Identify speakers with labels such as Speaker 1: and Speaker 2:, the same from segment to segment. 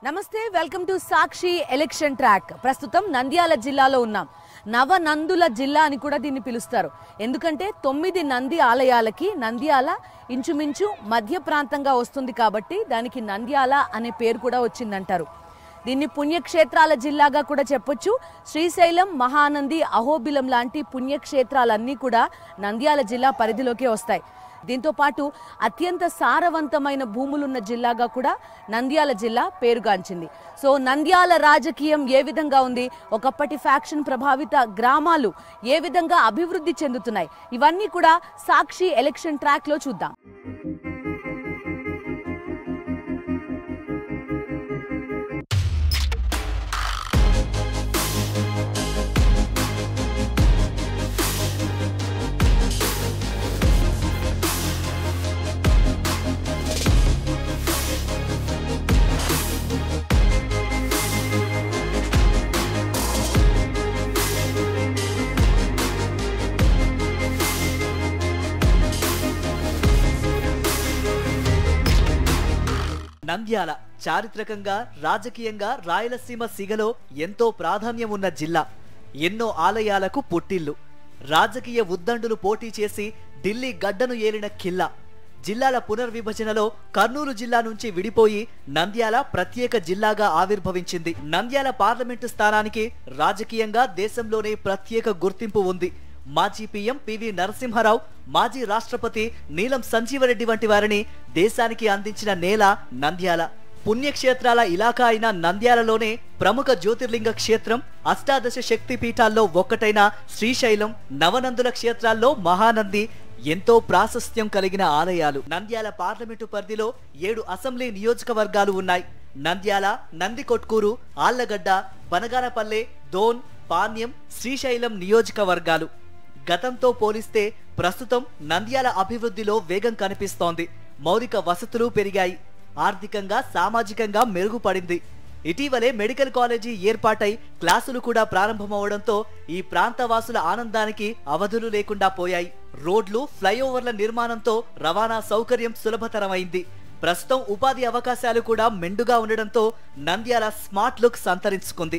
Speaker 1: నమస్తే welcome to Sakshi election track ప్రస్తుతం నంద్యాల జిల్లాలో ఉన్నాం నవనందుల జిల్లా అని కూడా దీన్ని పిలుస్తారు ఎందుకంటే తొమ్మిది నంది ఆలయాలకి నంద్యాల ఇంచుమించు మధ్య ప్రాంతంగా వస్తుంది కాబట్టి దానికి నంద్యాల అనే పేరు కూడా వచ్చిందంటారు దీన్ని పుణ్యక్షేత్రాల జిల్లాగా కూడా చెప్పొచ్చు శ్రీశైలం మహానంది అహోబిలం లాంటి పుణ్యక్షేత్రాలన్నీ కూడా నంద్యాల జిల్లా పరిధిలోకే వస్తాయి దీంతో పాటు అత్యంత సారవంతమైన భూములున్న జిల్లాగా కూడా నంద్యాల జిల్లా పేరుగాంచింది సో నంద్యాల రాజకీయం ఏ విధంగా ఉంది ఒకప్పటి ఫ్యాక్షన్ ప్రభావిత గ్రామాలు ఏ విధంగా అభివృద్ధి చెందుతున్నాయి ఇవన్నీ కూడా సాక్షి ఎలక్షన్ ట్రాక్ లో చూద్దాం
Speaker 2: నంద్యాల చారిత్రకంగా రాజకీయంగా రాయలసీమ సిగలో ఎంతో ప్రాధాన్యం ఉన్న జిల్లా ఎన్నో ఆలయాలకు పుట్టిల్లు రాజకీయ ఉద్దండులు పోటీ చేసి ఢిల్లీ గడ్డను ఏలిన ఖిల్లా జిల్లాల పునర్విభజనలో కర్నూలు జిల్లా నుంచి విడిపోయి నంద్యాల ప్రత్యేక జిల్లాగా ఆవిర్భవించింది నంద్యాల పార్లమెంటు స్థానానికి రాజకీయంగా దేశంలోనే ప్రత్యేక గుర్తింపు ఉంది మాజీ పీఎం పివి నరసింహారావు మాజీ రాష్ట్రపతి నీలం సంజీవరెడ్డి వంటి వారిని దేశానికి అందించిన నేల నంద్యాల పుణ్యక్షేత్రాల ఇలాకా అయిన నంద్యాలలోనే ప్రముఖ జ్యోతిర్లింగ క్షేత్రం అష్టాదశ శక్తి పీఠాల్లో ఒక్కటైన శ్రీశైలం నవనందుల క్షేత్రాల్లో మహానంది ఎంతో ప్రాశస్త్యం కలిగిన ఆలయాలు నంద్యాల పార్లమెంటు పరిధిలో ఏడు అసెంబ్లీ నియోజకవర్గాలు ఉన్నాయి నంద్యాల నందికొట్కూరు ఆళ్లగడ్డ బనగానపల్లె దోన్ పాణ్యం శ్రీశైలం నియోజకవర్గాలు గతంతో పోలిస్తే ప్రస్తుతం నంద్యాల అభివృద్ధిలో వేగం కనిపిస్తోంది మౌలిక వసతులు పెరిగాయి ఆర్థికంగా సామాజికంగా మెరుగుపడింది ఇటీవలే మెడికల్ కాలేజీ ఏర్పాటై క్లాసులు కూడా ప్రారంభమవడంతో ఈ ప్రాంతవాసుల ఆనందానికి అవధులు లేకుండా పోయాయి రోడ్లు ఫ్లైఓవర్ల నిర్మాణంతో రవాణా సౌకర్యం సులభతరమైంది ప్రస్తుతం ఉపాధి అవకాశాలు కూడా మెండుగా ఉండడంతో నంద్యాల స్మార్ట్ లుక్ సంతరించుకుంది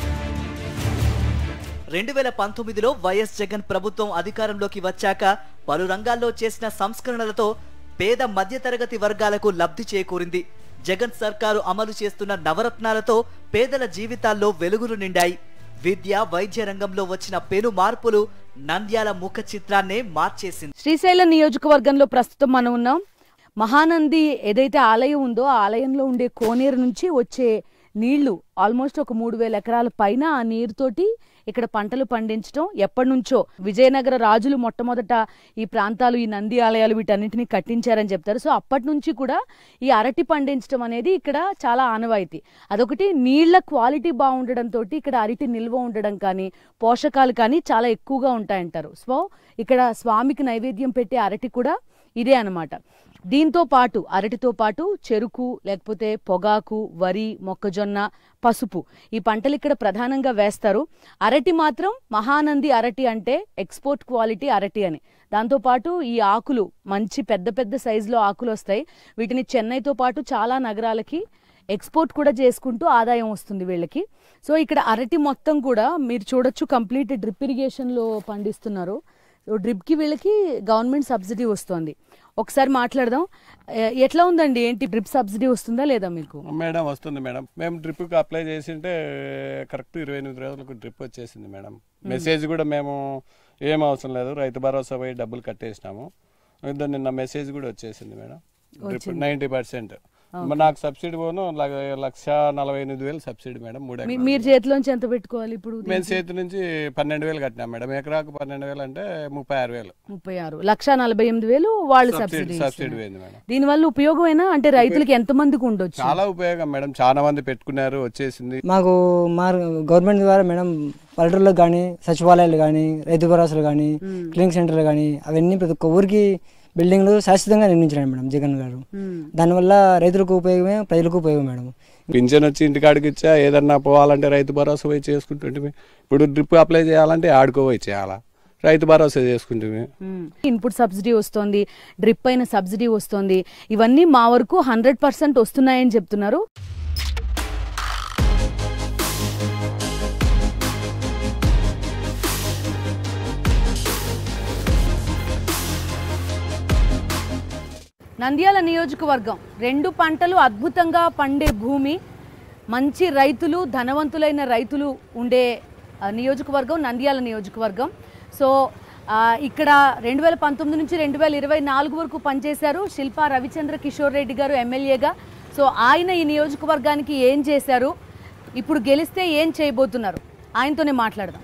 Speaker 2: రెండు వేల పంతొమ్మిదిలో వైఎస్ జగన్ ప్రభుత్వం అధికారంలోకి వచ్చాక పలు రంగాల్లో చేసిన సంస్కరణలతో పేద మధ్యతరగతి వర్గాలకు లబ్ధి చేకూరింది జగన్ సర్కారు అమలు చేస్తున్న నవరత్నాలతో పేదల జీవితాల్లో వెలుగులు నిండాయి విద్య వైద్య రంగంలో వచ్చిన పెను మార్పులు నంద్యాల ముఖ చిత్రాన్నే మార్చేసింది
Speaker 1: శ్రీశైలం నియోజకవర్గంలో ప్రస్తుతం మనం ఉన్నాం మహానంది ఏదైతే ఆలయం ఉందో ఆ ఆలయంలో ఉండే కోనేరు నుంచి వచ్చే నీళ్లు ఆల్మోస్ట్ ఒక మూడు వేల ఎకరాల పైన ఆ నీరుతోటి ఇక్కడ పంటలు పండించడం ఎప్పటి నుంచో విజయనగర రాజులు మొట్టమొదట ఈ ప్రాంతాలు ఈ నంది ఆలయాలు వీటన్నిటిని కట్టించారని చెప్తారు సో అప్పటి నుంచి కూడా ఈ అరటి పండించడం అనేది ఇక్కడ చాలా ఆనవాయితీ అదొకటి నీళ్ల క్వాలిటీ బాగుండడంతో ఇక్కడ అరటి నిల్వ ఉండడం కానీ పోషకాలు కానీ చాలా ఎక్కువగా ఉంటాయంటారు సో ఇక్కడ స్వామికి నైవేద్యం పెట్టే అరటి కూడా ఇదే అన్నమాట దీంతో పాటు అరటితో పాటు చెరుకు లేకపోతే పొగాకు వరి మొక్కజొన్న పసుపు ఈ పంటలు ఇక్కడ ప్రధానంగా వేస్తారు అరటి మాత్రం మహానంది అరటి అంటే ఎక్స్పోర్ట్ క్వాలిటీ అరటి అని దాంతోపాటు ఈ ఆకులు మంచి పెద్ద పెద్ద సైజులో ఆకులు వస్తాయి వీటిని చెన్నైతో పాటు చాలా నగరాలకి ఎక్స్పోర్ట్ కూడా చేసుకుంటూ ఆదాయం వస్తుంది వీళ్ళకి సో ఇక్కడ అరటి మొత్తం కూడా మీరు చూడొచ్చు కంప్లీట్ డ్రిప్ ఇరిగేషన్లో పండిస్తున్నారు సో డ్రిప్కి వీళ్ళకి గవర్నమెంట్ సబ్సిడీ వస్తుంది ఒకసారి మాట్లాడదాం ఎ- ఎట్లా ఉందండి ఏంటి డ్రిప్ సబ్సిడీ వస్తుందా లేదా మీకు
Speaker 3: మేడం వస్తుంది మేడం మేము డ్రిప్కి అప్లై చేసింటే కరెక్ట్ ఇరవై ఎనిమిది రోజులకు డ్రిప్ వచ్చేసింది మేడం మెసేజ్ కూడా మేము ఏం అవసరం లేదు రైతు భరోసా పోయి డబ్బులు కట్టేసినాము ఇదో నిన్న మెసేజ్ కూడా వచ్చేసింది మేడం డ్రిప్ నైంటీ పర్సెంట్ నాకు సబ్సిడీ పోను ల- లక్ష నలభై ఎనిమిది వేలు సబ్సిడీ మేడం మూడు
Speaker 1: మీ-
Speaker 3: ఎకరాలు.
Speaker 1: మీరు చేతిలోంచి ఎంత పెట్టుకోవాలి ఇప్పుడు
Speaker 3: మేము చేతి నుంచి పన్నెండు వేలు కట్టినాం మేడం ఎకరాకు పన్నెండు వేలు అంటే ముప్పై ఆరు వేలు
Speaker 1: ముప్పై ఆరు లక్ష నలభై ఎనిమిది వేలు వాళ్ళు
Speaker 3: సబ్సిడీ
Speaker 1: సబ్సిడీ
Speaker 3: సబ్సిడీ
Speaker 1: ఇస్తున్నారు.
Speaker 3: పోయింది మేడం
Speaker 1: దీనివల్ల ఉపయోగమైనా అంటే రైతులకి ఎంత మందికి ఉండొచ్చు
Speaker 3: చాలా ఉపయోగం మేడం చాలా మంది పెట్టుకున్నారు వచ్చేసింది
Speaker 4: మాకు మా గవర్నమెంట్ ద్వారా మేడం పల్లెటూరులకు కానీ సచివాలయాలు కానీ రైతు భరోసాలు కానీ క్లినిక్ సెంటర్లు కానీ అవన్నీ ప్రతి ఒక్క ఊరికి బిల్డింగ్లు శాశ్వతంగా నిర్మించాడు మేడం జగన్ గారు దానివల్ల రైతులకు ఉపయోగమే ప్రజలకు ఉపయోగం మేడం
Speaker 3: పింఛన్ వచ్చి ఇంటికాడికి ఇచ్చా ఏదన్నా పోవాలంటే రైతు భరోసా పోయి చేసుకుంటుంటే ఇప్పుడు డ్రిప్ అప్లై చేయాలంటే ఆడుకో పోయి చేయాలా రైతు భరోసా చేసుకుంటుంది
Speaker 1: ఇన్పుట్ సబ్సిడీ వస్తుంది డ్రిప్ అయిన సబ్సిడీ వస్తుంది ఇవన్నీ మా వరకు హండ్రెడ్ పర్సెంట్ వస్తున్నాయని చెప్తున్నారు నంద్యాల నియోజకవర్గం రెండు పంటలు అద్భుతంగా పండే భూమి మంచి రైతులు ధనవంతులైన రైతులు ఉండే ఆ, నియోజకవర్గం నంద్యాల నియోజకవర్గం సో ఆ, ఇక్కడ రెండు వేల పంతొమ్మిది నుంచి రెండు వేల ఇరవై నాలుగు వరకు పనిచేశారు శిల్పా రవిచంద్ర కిషోర్ రెడ్డి గారు ఎమ్మెల్యేగా సో ఆయన ఈ నియోజకవర్గానికి ఏం చేశారు ఇప్పుడు గెలిస్తే ఏం చేయబోతున్నారు ఆయనతోనే మాట్లాడదాం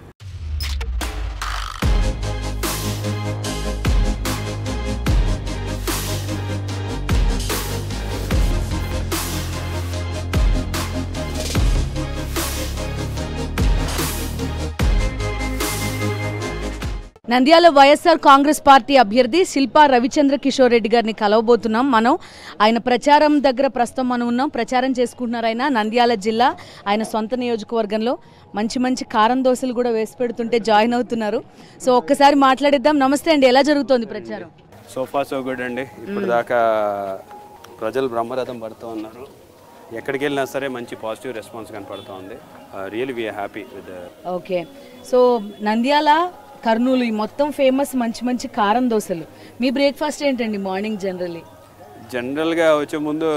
Speaker 1: నంద్యాల వైఎస్ఆర్ కాంగ్రెస్ పార్టీ అభ్యర్థి శిల్పా రవిచంద్ర కిషోర్ రెడ్డి గారిని కలవబోతున్నాం మనం ఆయన ప్రచారం దగ్గర ప్రస్తుతం మనం ఉన్నాం ప్రచారం చేసుకుంటున్నారు ఆయన నంద్యాల జిల్లా ఆయన సొంత నియోజకవర్గంలో మంచి మంచి కారం దోశలు కూడా వేసి పెడుతుంటే జాయిన్ అవుతున్నారు సో ఒక్కసారి మాట్లాడిద్దాం నమస్తే అండి ఎలా జరుగుతోంది ప్రచారం
Speaker 5: సోఫా సో గుడ్ అండి ఇప్పుడు దాకా ప్రజలు బ్రహ్మరథం పడుతూ ఉన్నారు ఎక్కడికి వెళ్ళినా సరే మంచి పాజిటివ్ రెస్పాన్స్ కనపడుతూ ఉంది real we're happy with
Speaker 1: okay so Nandyal Kurnool ఈ మొత్తం ఫేమస్ మంచి మంచి కారం దోశలు మీ బ్రేక్ఫాస్ట్ ఏంటండి మార్నింగ్ జనరల్లీ
Speaker 5: జనరల్గా వచ్చే ముందు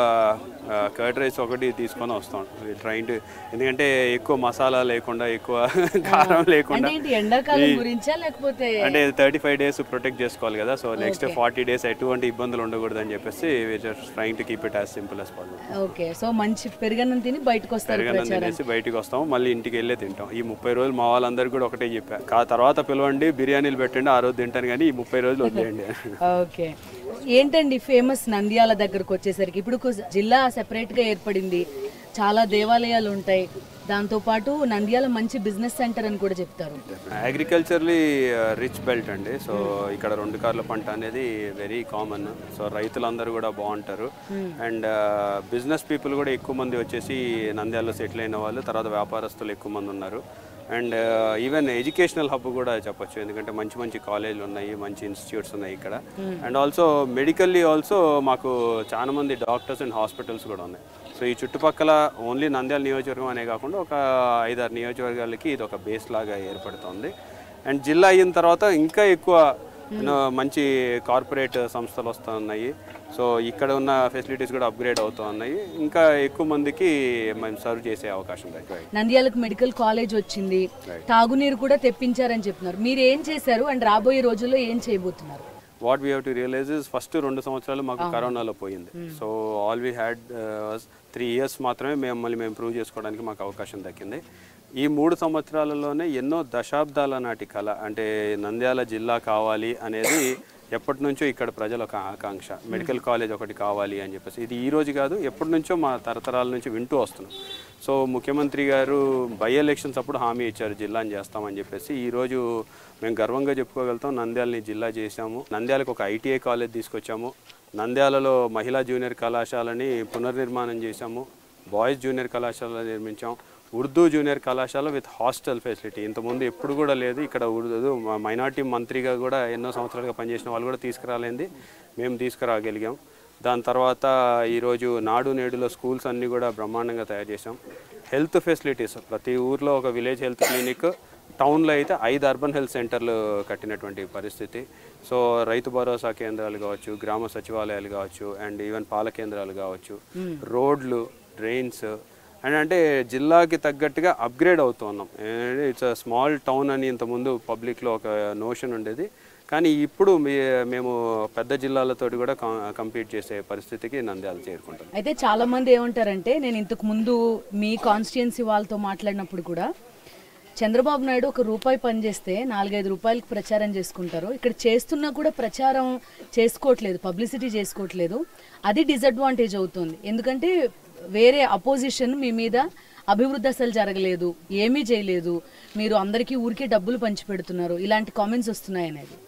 Speaker 5: కర్డ్ రైస్ ఒకటి తీసుకొని వస్తాం ట్రైన్ ఎందుకంటే ఎక్కువ మసాలా లేకుండా ఎక్కువ కారం లేకుండా
Speaker 1: అంటే ఏంటి ఎండాకాలం గురించా లేకపోతే
Speaker 5: అంటే థర్టీ ఫైవ్ డేస్ ప్రొటెక్ట్ చేసుకోవాలి కదా సో నెక్స్ట్ ఫార్టీ డేస్ ఎటువంటి ఇబ్బందులు ఉండకూడదు అని చెప్పేసి trying to keep it as simple as possible
Speaker 1: okay so మంచి పెరుగన్నం తిని బయటకు వస్తారు
Speaker 5: పెరగన్నం తినేసి బయటికి వస్తాం మళ్ళీ ఇంటికి వెళ్ళే తింటాం ఈ ముప్పై రోజులు మా వాళ్ళందరికీ కూడా ఒకటే చెప్పా కా తర్వాత పిలవండి బిర్యానీలు పెట్టండి ఆ రోజు తింటాను కానీ ఈ ముప్పై రోజులు వదిలేయండి
Speaker 1: ఓకే ఏంటండి ఫేమస్ నంద్యాల దగ్గరకు వచ్చేసరికి ఇప్పుడు ఒక జిల్లా సెపరేట్ గా ఏర్పడింది చాలా దేవాలయాలు ఉంటాయి దాంతో పాటు నంద్యాల మంచి బిజినెస్ సెంటర్ అని కూడా చెప్తారు
Speaker 5: అగ్రికల్చర్లీ రిచ్ బెల్ట్ అండి సో ఇక్కడ రెండు కార్ల పంట అనేది వెరీ కామన్ సో రైతులందరూ కూడా బాగుంటారు అండ్ బిజినెస్ పీపుల్ కూడా ఎక్కువ మంది వచ్చేసి నంద్యాలలో సెటిల్ అయిన వాళ్ళు తర్వాత వ్యాపారస్తులు ఎక్కువ మంది ఉన్నారు అండ్ ఈవెన్ ఎడ్యుకేషనల్ హబ్ కూడా చెప్పొచ్చు ఎందుకంటే మంచి మంచి కాలేజీలు ఉన్నాయి మంచి ఇన్స్టిట్యూట్స్ ఉన్నాయి ఇక్కడ అండ్ ఆల్సో మెడికల్లీ ఆల్సో మాకు చాలా మంది డాక్టర్స్ అండ్ హాస్పిటల్స్ కూడా ఉన్నాయి సో ఈ చుట్టుపక్కల ఓన్లీ నంద్యాల నియోజకవర్గం అనే కాకుండా ఒక ఐదారు నియోజకవర్గాలకి ఇది ఒక బేస్ లాగా ఏర్పడుతుంది అండ్ జిల్లా అయిన తర్వాత ఇంకా ఎక్కువ you know, మంచి కార్పొరేట్ సంస్థలు వస్తూ ఉన్నాయి సో ఇక్కడ ఉన్న ఫెసిలిటీస్ కూడా అప్గ్రేడ్ అవుతూ ఉన్నాయి ఇంకా ఎక్కువ మందికి మేము సర్వ్ చేసే అవకాశం దగ్గర
Speaker 1: నంద్యాలకు మెడికల్ కాలేజ్ వచ్చింది తాగునీరు కూడా తెప్పించారని చెప్తున్నారు మీరు ఏం చేశారు అండ్ రాబోయే రోజుల్లో ఏం చేయబోతున్నారు
Speaker 5: what we have to realise is first రెండు సంవత్సరాలు మాకు కరోనాలో పోయింది so all we had three years మాత్రమే మేము మళ్ళీ మేము ప్రూవ్ చేసుకోవడానికి మాకు అవకాశం దక్కింది ఈ మూడు సంవత్సరాలలోనే ఎన్నో దశాబ్దాల నాటి కళ అంటే నంద్యాల జిల్లా కావాలి అనేది ఎప్పటి నుంచో ఇక్కడ ప్రజల ఒక ఆకాంక్ష మెడికల్ కాలేజ్ ఒకటి కావాలి అని చెప్పేసి ఇది ఈ రోజు కాదు ఎప్పటి నుంచో మా తరతరాల నుంచి వింటూ వస్తున్నాం సో ముఖ్యమంత్రి గారు బై ఎలక్షన్స్ అప్పుడు హామీ ఇచ్చారు జిల్లాని చేస్తామని చెప్పేసి ఈ రోజు మేము గర్వంగా చెప్పుకోగలుగుతాం నంద్యాలని జిల్లా చేశాము నంద్యాలకు ఒక ఐటీఐ కాలేజ్ తీసుకొచ్చాము నంద్యాలలో మహిళా జూనియర్ కళాశాలని పునర్నిర్మాణం చేశాము బాయ్స్ జూనియర్ కళాశాల నిర్మించాం ఉర్దూ జూనియర్ కళాశాల విత్ హాస్టల్ ఫెసిలిటీ ఇంతకుముందు ఎప్పుడు కూడా లేదు ఇక్కడ ఉర్దూ మైనార్టీ మంత్రిగా కూడా ఎన్నో సంవత్సరాలుగా పనిచేసిన వాళ్ళు కూడా తీసుకురాలేంది మేము తీసుకురాగలిగాం దాని తర్వాత ఈరోజు నాడు నేడులో స్కూల్స్ అన్నీ కూడా బ్రహ్మాండంగా తయారు చేసాం హెల్త్ ఫెసిలిటీస్ ప్రతి ఊర్లో ఒక విలేజ్ హెల్త్ క్లినిక్ టౌన్లో అయితే ఐదు అర్బన్ హెల్త్ సెంటర్లు కట్టినటువంటి పరిస్థితి సో రైతు భరోసా కేంద్రాలు కావచ్చు గ్రామ సచివాలయాలు కావచ్చు అండ్ ఈవెన్ పాల కేంద్రాలు కావచ్చు రోడ్లు డ్రైన్స్ అండ్ అంటే జిల్లాకి తగ్గట్టుగా అప్గ్రేడ్ అవుతూ ఉన్నాం ఇట్స్ స్మాల్ టౌన్ అని ఇంతకుముందు పబ్లిక్లో ఒక నోషన్ ఉండేది కానీ ఇప్పుడు మీ- మేము పెద్ద జిల్లాలతోటి కూడా కంపీట్ చేసే పరిస్థితికి నంద్యాల చేరుకుంటాం
Speaker 1: అయితే చాలా మంది ఏమంటారంటే నేను ఇంతకు ముందు మీ కాన్స్టిట్యున్సీ వాళ్ళతో మాట్లాడినప్పుడు కూడా చంద్రబాబు నాయుడు ఒక రూపాయి పని చేస్తే నాలుగైదు రూపాయలకి ప్రచారం చేసుకుంటారు ఇక్కడ చేస్తున్నా కూడా ప్రచారం చేసుకోవట్లేదు పబ్లిసిటీ చేసుకోవట్లేదు అది డిసడ్వాంటేజ్ అవుతుంది ఎందుకంటే వేరే అపోజిషన్ మీ మీద అభివృద్ధి అసలు జరగలేదు ఏమీ చేయలేదు మీరు అందరికీ ఊరికే డబ్బులు పంచి పెడుతున్నారు ఇలాంటి కామెంట్స్ వస్తున్నాయి అనేది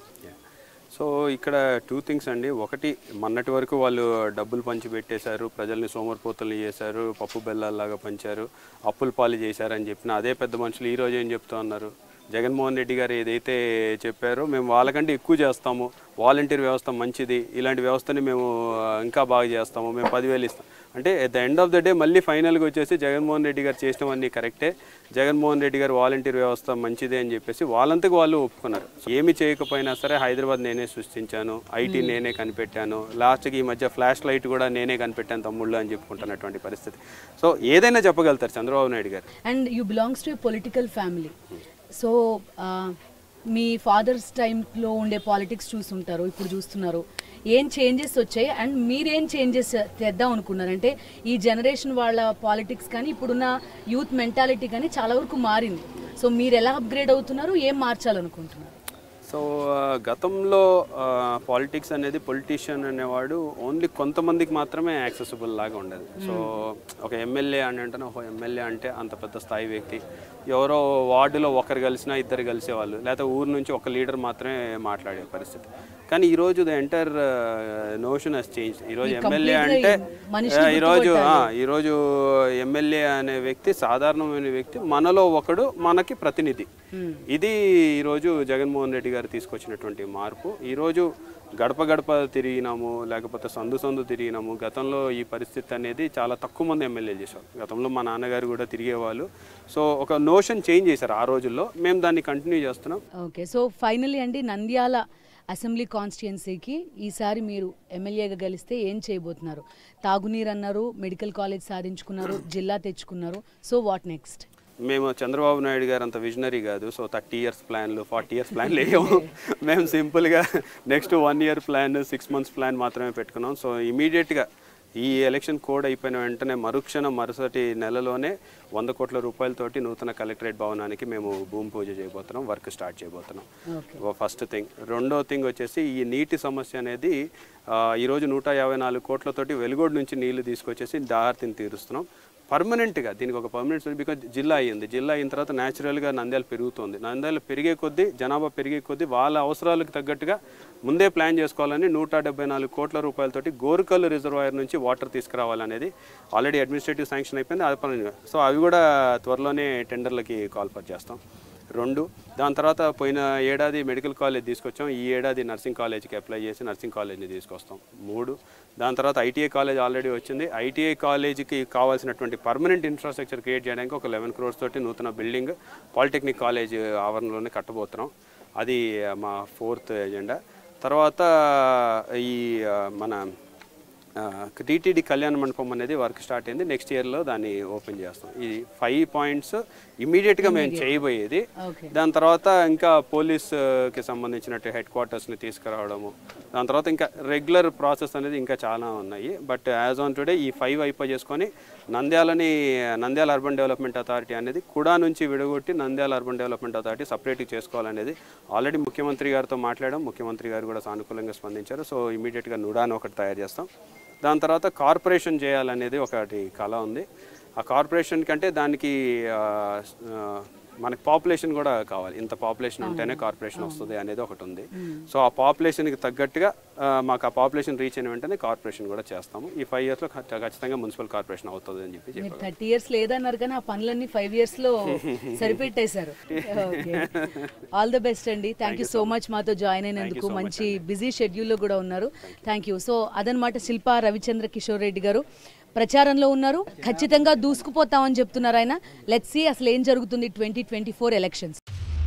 Speaker 5: సో ఇక్కడ టూ థింగ్స్ అండి ఒకటి మొన్నటి వరకు వాళ్ళు డబ్బులు పంచి పెట్టేశారు ప్రజల్ని సోమరిపోతుల్ని చేశారు పప్పు బెల్లాల్లాగా పంచారు అప్పుల పాలు చేశారని చెప్పిన అదే పెద్ద మనుషులు ఈ రోజు ఏం చెప్తా ఉన్నారు జగన్మోహన్ రెడ్డి గారు ఏదైతే చెప్పారో మేము వాళ్ళకంటే ఎక్కువ చేస్తాము వాలంటీర్ వ్యవస్థ మంచిది ఇలాంటి వ్యవస్థని మేము ఆ, ఇంకా బాగా చేస్తాము మేము పదివేలు ఇస్తాం అంటే at the end of the day మళ్ళీ ఫైనల్గా వచ్చేసి జగన్మోహన్ రెడ్డి గారు చేసినవన్నీ కరెక్టే జగన్మోహన్ రెడ్డి గారు వాలంటీర్ వ్యవస్థ మంచిదే అని చెప్పేసి వాళ్ళంతకు వాళ్ళు ఒప్పుకున్నారు సో ఏమి చేయకపోయినా సరే హైదరాబాద్ నేనే సృష్టించాను ఐటీ నేనే కనిపెట్టాను లాస్ట్కి ఈ మధ్య ఫ్లాష్ లైట్ కూడా నేనే కనిపెట్టాను తమ్ముళ్ళు అని చెప్పుకుంటున్నటువంటి పరిస్థితి సో ఏదైనా చెప్పగలుగుతారు Chandrababu Naidu garu
Speaker 1: and you belongs to political family so మీ ఫాదర్స్ టైంలో ఉండే పాలిటిక్స్ చూస్తుంటారు ఇప్పుడు చూస్తున్నారు ఏం చేంజెస్ వచ్చాయి అండ్ మీరేం చేంజెస్ తెద్దాం అనుకున్నారు అంటే ఈ జనరేషన్ వాళ్ళ పాలిటిక్స్ కానీ ఇప్పుడున్న యూత్ మెంటాలిటీ కానీ చాలా వరకు మారింది సో మీరు ఎలా అప్గ్రేడ్ అవుతున్నారు ఏం మార్చాలనుకుంటున్నారు
Speaker 5: సో ఆ, గతంలో పాలిటిక్స్ అనేది పొలిటీషియన్ అనేవాడు ఓన్లీ కొంతమందికి మాత్రమే యాక్సెసిబుల్ లాగా ఉండేది సో ఒక ఎమ్మెల్యే అని అంటే ఒక ఎమ్మెల్యే అంటే అంత పెద్ద స్థాయి వ్యక్తి ఎవరో వార్డులో ఒకరు కలిసినా ఇద్దరు కలిసేవాళ్ళు లేకపోతే ఊరు నుంచి ఒక లీడర్ మాత్రమే మాట్లాడే పరిస్థితి కానీ ఈరోజు the entire notion has change ఈరోజు ఎమ్మెల్యే అంటే
Speaker 1: మనిషిని
Speaker 5: ఆ, ఈరోజు ఆ, ఈరోజు ఎమ్మెల్యే అనే వ్యక్తి సాధారణమైన వ్యక్తి మనలో ఒకడు మనకి ప్రతినిధి ఇది ఈరోజు జగన్మోహన్ రెడ్డి గారు తీసుకొచ్చినటువంటి మార్పు ఈరోజు గడప గడప తిరిగినాము లేకపోతే సందు సందు తిరిగినాము గతంలో ఈ పరిస్థితి అనేది చాలా తక్కువ మంది ఎమ్మెల్యేలు చేశారు గతంలో మా నాన్నగారు కూడా తిరిగేవాళ్ళు సో ఒక నోషన్ చేంజ్ చేశారు ఆ రోజుల్లో మేము దాన్ని కంటిన్యూ చేస్తున్నాం
Speaker 1: ఓకే సో ఫైనలీ అండి నంద్యాల అసెంబ్లీ కాన్స్టిట్యున్సీకి ఈసారి మీరు ఎమ్మెల్యేగా గెలిస్తే ఏం చేయబోతున్నారు తాగునీరు అన్నారు మెడికల్ కాలేజ్ సాధించుకున్నారు జిల్లా తెచ్చుకున్నారు సో వాట్ నెక్స్ట్
Speaker 5: మేము చంద్రబాబు నాయుడు గారు అంత విజనరీ కాదు సో థర్టీ ఇయర్స్ ప్లాన్లు ఫార్టీ ఇయర్స్ ప్లాన్లు వేయము మేము సింపుల్గా next one year plan six months plan మాత్రమే పెట్టుకున్నాం సో ఇమీడియట్గా ఈ ఎలక్షన్ కోడ్ అయిపోయిన వెంటనే మరుక్షణం మరుసటి నెలలోనే వంద కోట్ల రూపాయలతోటి నూతన కలెక్టరేట్ భవనానికి మేము భూమి పూజ చేయబోతున్నాం వర్క్ స్టార్ట్ చేయబోతున్నాం ఫస్ట్ థింగ్ రెండో థింగ్ వచ్చేసి ఈ నీటి సమస్య అనేది ఆ, ఈరోజు నూట యాభై నాలుగు కోట్లతోటి వెలుగోడు నుంచి నీళ్లు తీసుకొచ్చేసి దారిని తీరుస్తున్నాం పర్మనెంట్గా దీనికి ఒక పర్మనెంట్ సొల్యూషన్ బికాజ్ జిల్లా అయ్యింది జిల్లా అయిన తర్వాత న్యాచురల్గా నంద్యాల పెరుగుతుంది నంద్యాల పెరిగే కొద్దీ జనాభా పెరిగే కొద్దీ వాళ్ళ అవసరాలకు తగ్గట్టుగా ముందే ప్లాన్ చేసుకోవాలని నూట డెబ్బై నాలుగు కోట్ల రూపాయలతోటి గోరుకల్లు రిజర్వాయర్ నుంచి వాటర్ తీసుకురావాలనేది ఆల్రెడీ అడ్మినిస్ట్రేటివ్ శాంక్షన్ అయిపోయింది అది పని సో అవి కూడా త్వరలోనే టెండర్లకి కాల్ ఫర్ చేస్తాం రెండు దాని తర్వాత పోయిన ఏడాది మెడికల్ కాలేజ్ తీసుకొచ్చాం ఈ ఏడాది నర్సింగ్ కాలేజ్కి అప్లై చేసి నర్సింగ్ కాలేజ్ని తీసుకొస్తాం మూడు దాని తర్వాత ఐటీఐ కాలేజ్ ఆల్రెడీ వచ్చింది ఐటీఐ కాలేజీకి కావాల్సినటువంటి పర్మనెంట్ ఇన్ఫ్రాస్ట్రక్చర్ క్రియేట్ చేయడానికి ఒక లెవెన్ క్రోర్స్ తోటి నూతన బిల్డింగ్ పాలిటెక్నిక్ కాలేజ్ ఆవరణలోనే కట్టబోతున్నాం అది మా ఫోర్త్ ఎజెండా తర్వాత ఈ ఆ, మన టీటీడీ కళ్యాణ మండపం అనేది వర్క్ స్టార్ట్ అయింది నెక్స్ట్ ఇయర్లో దాన్ని ఓపెన్ చేస్తాం ఈ ఫైవ్ పాయింట్స్ ఇమీడియట్గా మేము చేయబోయేది
Speaker 1: Okay.
Speaker 5: దాని తర్వాత ఇంకా పోలీస్కి సంబంధించినట్టు హెడ్ క్వార్టర్స్ని తీసుకురావడము దాని తర్వాత ఇంకా రెగ్యులర్ ప్రాసెస్ అనేది ఇంకా చాలా ఉన్నాయి బట్ యాజ్ ఆన్ టుడే ఈ ఫైవ్ అయిపోయి చేసుకొని నంద్యాలని నంద్యాల అర్బన్ డెవలప్మెంట్ అథారిటీ అనేది కుడా నుంచి విడగొట్టి నంద్యాల అర్బన్ డెవలప్మెంట్ అథారిటీ సపరేట్గా చేసుకోవాలనేది ఆల్రెడీ ముఖ్యమంత్రి గారితో మాట్లాడాం ముఖ్యమంత్రి గారు కూడా సానుకూలంగా స్పందించారు సో ఇమీడియట్గా నుడాను ఒకటి తయారు చేస్తాం దాని తర్వాత కార్పొరేషన్ చేయాలనేది ఒకటి కళ ఉంది ఆ కార్పొరేషన్ కంటే దానికి ఆ, ఆ, మనకి పాపులేషన్ కూడా కావాలి ఇంత పాపులేషన్ ఉంటేనే కార్పొరేషన్ వస్తుంది అనేది ఒకటి ఉంది సో ఆ పాపులేషన్కి తగ్గట్టుగా ఆ, మాకు ఆ పాపులేషన్ రీచ్ అయిన వెంటనే కార్పొరేషన్ కూడా చేస్తాము ఈ ఫైవ్ ఇయర్స్లో ఖచ్చితంగా మున్సిపల్ కార్పొరేషన్ అవుతుంది అని చెప్పి
Speaker 1: మీరు
Speaker 5: చెప్పారు
Speaker 1: థర్టీ ఇయర్స్ లేదన్నారు కానీ ఆ పనులన్నీ ఫైవ్ ఇయర్స్ లో సరిపెట్టేశారు ఆల్ ద బెస్ట్ అండి థ్యాంక్ యూ సో మచ్ మాతో జాయిన్ అయినందుకు మంచి బిజీ షెడ్యూల్లో కూడా ఉన్నారు థ్యాంక్ యూ సో అదనమాట శిల్పా రవిచంద్ర కిషోర్ రెడ్డి గారు ప్రచారంలో ఉన్నారు ఖచ్చితంగా దూసుకుపోతామని చెప్తున్నారు ఆయన లెట్స్ సి అసలు ఏం జరుగుతుంది twenty twenty four elections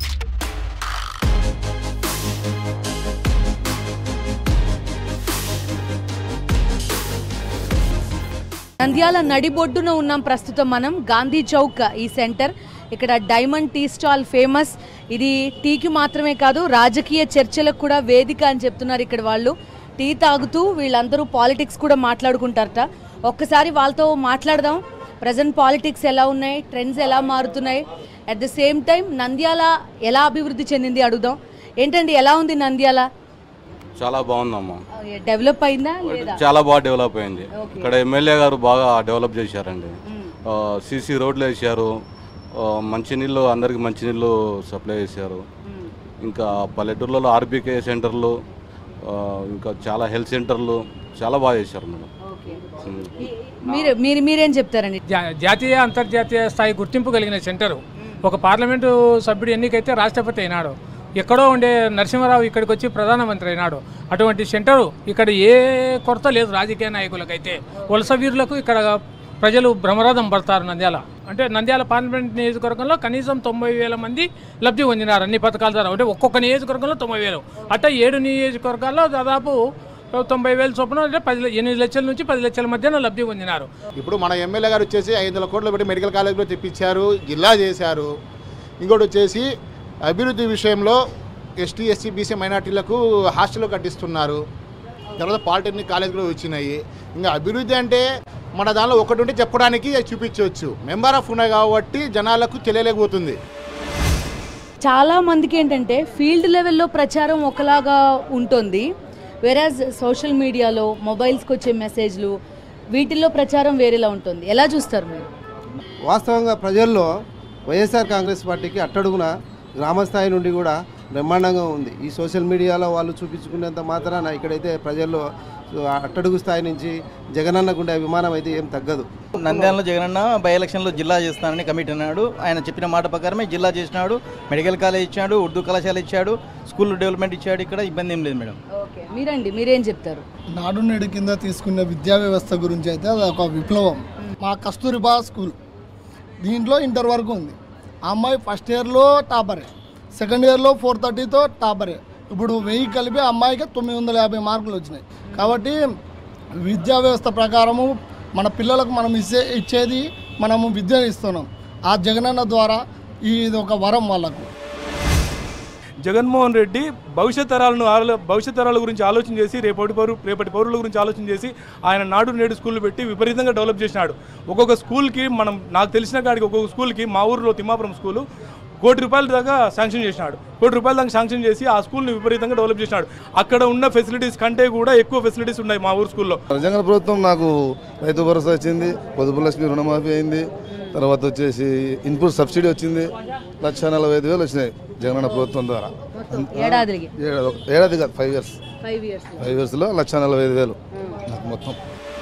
Speaker 1: Nandyal నడిబొడ్డున ఉన్నాం ప్రస్తుతం మనం గాంధీ చౌక్ ఈ సెంటర్ ఇక్కడ డైమండ్ టీ స్టాల్ ఫేమస్ ఇది టీకి మాత్రమే కాదు రాజకీయ చర్చలకు కూడా వేదిక అని చెప్తున్నారు ఇక్కడ వాళ్ళు టీ తాగుతూ వీళ్ళందరూ పాలిటిక్స్ కూడా మాట్లాడుకుంటారట ఒక్కసారి వాళ్ళతో మాట్లాడదాం ప్రజెంట్ పాలిటిక్స్ ఎలా ఉన్నాయి ట్రెండ్స్ ఎలా మారుతున్నాయి at the same time Nandyal ఎలా అభివృద్ధి చెందింది అడుగుదాం ఏంటండి ఎలా ఉంది నంద్యాల
Speaker 6: చాలా బాగుందమ్మా
Speaker 1: డెవలప్ అయిందా లేదా
Speaker 6: చాలా బాగా డెవలప్ అయింది ఇక్కడ ఎమ్మెల్యే గారు బాగా డెవలప్ చేశారండి సీసీ రోడ్లు వేసారు ఆ, మంచినీళ్ళు అందరికి మంచినీళ్ళు సప్లై చేశారు ఇంకా పల్లెటూర్లలో ఆర్బీకే సెంటర్లు ఆ, ఇంకా చాలా హెల్త్ సెంటర్లు చాలా బాగా చేశారు మేడం ఉమ్.
Speaker 1: మీరు మీరు మీరేం చెప్తారండి
Speaker 7: జా- జాతీయ అంతర్జాతీయ స్థాయి గుర్తింపు కలిగిన సెంటరు ఒక పార్లమెంటు సభ్యుడు ఎన్నికైతే రాష్ట్రపతి అయినాడు ఎక్కడో ఉండే నరసింహారావు ఇక్కడికి వచ్చి ప్రధానమంత్రి అయినాడు అటువంటి సెంటరు ఇక్కడ ఏ కొరత లేదు రాజకీయ నాయకులకైతే వలస వీరులకు ఇక్కడ ప్రజలు భ్రమరథం పడతారు నంద్యాల అంటే నంద్యాల పార్లమెంట్ నియోజకవర్గంలో కనీసం తొంభై వేల మంది లబ్ధి పొందినారు అన్ని పథకాల ద్వారా అంటే ఒక్కొక్క నియోజకవర్గంలో తొంభై వేలు అట్లా ఏడు నియోజకవర్గాల్లో దాదాపు తొంభై వేల చొప్పున అంటే పది ఎనిమిది లక్షల నుంచి పది లక్షల మధ్యన లబ్ధి పొందినారు
Speaker 8: ఇప్పుడు మన ఎమ్మెల్యే గారు వచ్చేసి ఐదు వందల కోట్లు పెట్టి మెడికల్ కాలేజ్లో తెప్పించారు జిల్లా చేశారు ఇంకోటి వచ్చేసి అభివృద్ధి విషయంలో ఎస్టీ ఎస్సీ బీసీ మైనార్టీలకు హాస్టల్ కట్టిస్తున్నారు తర్వాత పాలిటెక్నిక్ కాలేజ్ కూడా వచ్చినాయి ఇంకా అభివృద్ధి అంటే మన దానిలో ఒకటి ఉంటే చెప్పడానికి చూపించవచ్చు మెంబర్ ఆఫ్ ఉన్నాయి కాబట్టి జనాలకు తెలియలేకపోతుంది
Speaker 1: చాలా మందికి ఏంటంటే ఫీల్డ్ లెవెల్లో ప్రచారం ఒకలాగా ఉంటుంది వెరాజ్ సోషల్ మీడియాలో మొబైల్స్కి వచ్చే మెసేజ్లు వీటిల్లో ప్రచారం వేరేలా ఉంటుంది ఎలా చూస్తారు మీరు
Speaker 9: వాస్తవంగా ప్రజల్లో వైఎస్ఆర్ కాంగ్రెస్ పార్టీకి అట్టడుగున గ్రామస్థాయి నుండి కూడా బ్రహ్మాండంగా ఉంది ఈ సోషల్ మీడియాలో వాళ్ళు చూపించుకునేంత మాత్రాన ఇక్కడైతే ప్రజల్లో అట్టడుగు స్థాయి నుంచి జగనన్న గుండె అభిమానం అయితే ఏం తగ్గదు
Speaker 10: నంద్యాలలో జగనన్న బై ఎలక్షన్లో జిల్లా చేస్తానని కమిటీ అన్నాడు ఆయన చెప్పిన మాట ప్రకారమే జిల్లా చేసినాడు మెడికల్ కాలేజ్ ఇచ్చాడు ఉర్దూ కళాశాల ఇచ్చాడు స్కూల్ డెవలప్మెంట్ ఇచ్చాడు ఇక్కడ ఇబ్బంది ఏం లేదు మేడం
Speaker 1: ఓకే మీరండి మీరేం చెప్తారు
Speaker 11: నాడు నేడు కింద తీసుకున్న విద్యా వ్యవస్థ గురించి అయితే అది ఒక విప్లవం మా కస్తూరిబా స్కూల్ దీంట్లో ఇంటర్ వరకు ఉంది ఆ అమ్మాయి ఫస్ట్ ఇయర్లో టాపరే సెకండ్ ఇయర్లో ఫోర్ థర్టీతో టాపరే ఇప్పుడు వెయ్యి కలిపి ఆ అమ్మాయికి తొమ్మిది వందల యాభై మార్కులు వచ్చినాయి కాబట్టి విద్యా వ్యవస్థ ప్రకారము మన పిల్లలకు మనం ఇచ్చే ఇచ్చేది మనము విద్యను ఇస్తున్నాం ఆ జగనన్న ద్వారా ఇది ఒక వరం వాళ్ళకు
Speaker 12: జగన్మోహన్ రెడ్డి భవిష్యత్ తరాలను ఆలో భవిష్యత్ తరాల గురించి ఆలోచన చేసి రేపటి పౌరు రేపటి పౌరుల గురించి ఆలోచన చేసి ఆయన నాడు నేడు స్కూళ్ళు పెట్టి విపరీతంగా డెవలప్ చేసినాడు ఒక్కొక్క స్కూల్కి మనం నాకు తెలిసిన కాడికి ఒక్కొక్క స్కూల్కి మా ఊరిలో తిమ్మాపురం స్కూలు కోటి రూపాయల దాకా శాంక్షన్ చేసినాడు కోటి రూపాయల దాకా శాంక్షన్ చేసి ఆ స్కూల్ని విపరీతంగా డెవలప్ చేసినాడు అక్కడ ఉన్న ఫెసిలిటీస్ కంటే కూడా ఎక్కువ ఫెసిలిటీస్ ఉన్నాయి మా ఊరు స్కూల్లో
Speaker 13: జగన్ ప్రభుత్వం నాకు రైతు భరోసా వచ్చింది పొదుపు లక్ష్మి రుణమాఫీ అయింది తర్వాత వచ్చేసి ఇన్పుట్ సబ్సిడీ వచ్చింది లక్ష నలభై ఐదు వేలు వచ్చినాయి జగనన్న ప్రభుత్వం ద్వారా
Speaker 1: ఏడాదికి
Speaker 13: ఏడాది ఏడాది కాదు five years
Speaker 1: five years
Speaker 13: five ఇయర్స్లో లక్ష నలభై ఐదు వేలు నాకు మొత్తం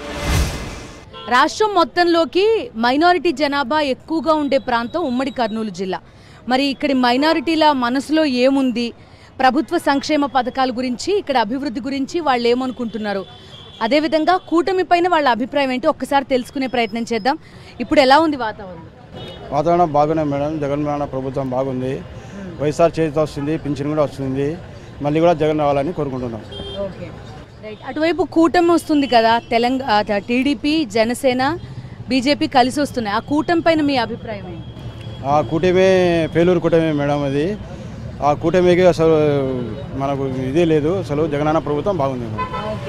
Speaker 1: రాష్ట్రం మొత్తంలోకి మైనారిటీ జనాభా ఎక్కువగా ఉండే ప్రాంతం ఉమ్మడి కర్నూలు జిల్లా మరి ఇక్కడి మైనారిటీల మనసులో ఏముంది ప్రభుత్వ సంక్షేమ పథకాల గురించి ఇక్కడ అభివృద్ధి గురించి వాళ్ళు ఏమనుకుంటున్నారు అదేవిధంగా కూటమి పైన వాళ్ళ అభిప్రాయం ఏంటో ఒక్కసారి తెలుసుకునే ప్రయత్నం చేద్దాం ఇప్పుడు ఎలా ఉంది వాతావరణం
Speaker 14: వాతావరణం బాగున్నాయి మేడం జగన్మోహన్ ప్రభుత్వం బాగుంది వైఎస్ఆర్ చేతితో వస్తుంది పింఛన్ కూడా వస్తుంది మళ్ళీ కూడా జగన్ రావాలని కోరుకుంటున్నాం
Speaker 1: ఓకే రైట్ అటువైపు కూటమి వస్తుంది కదా తెలంగాణ టీడీపీ జనసేన బీజేపీ కలిసి వస్తున్నాయి ఆ కూటమి పైన మీ అభిప్రాయం ఏంటి
Speaker 14: ఆ కూటమి పేలూరు కూటమి మేడం అది ఆ కూటమికి అసలు మనకు ఇదే లేదు అసలు జగనన్న ప్రభుత్వం బాగుంది మేడం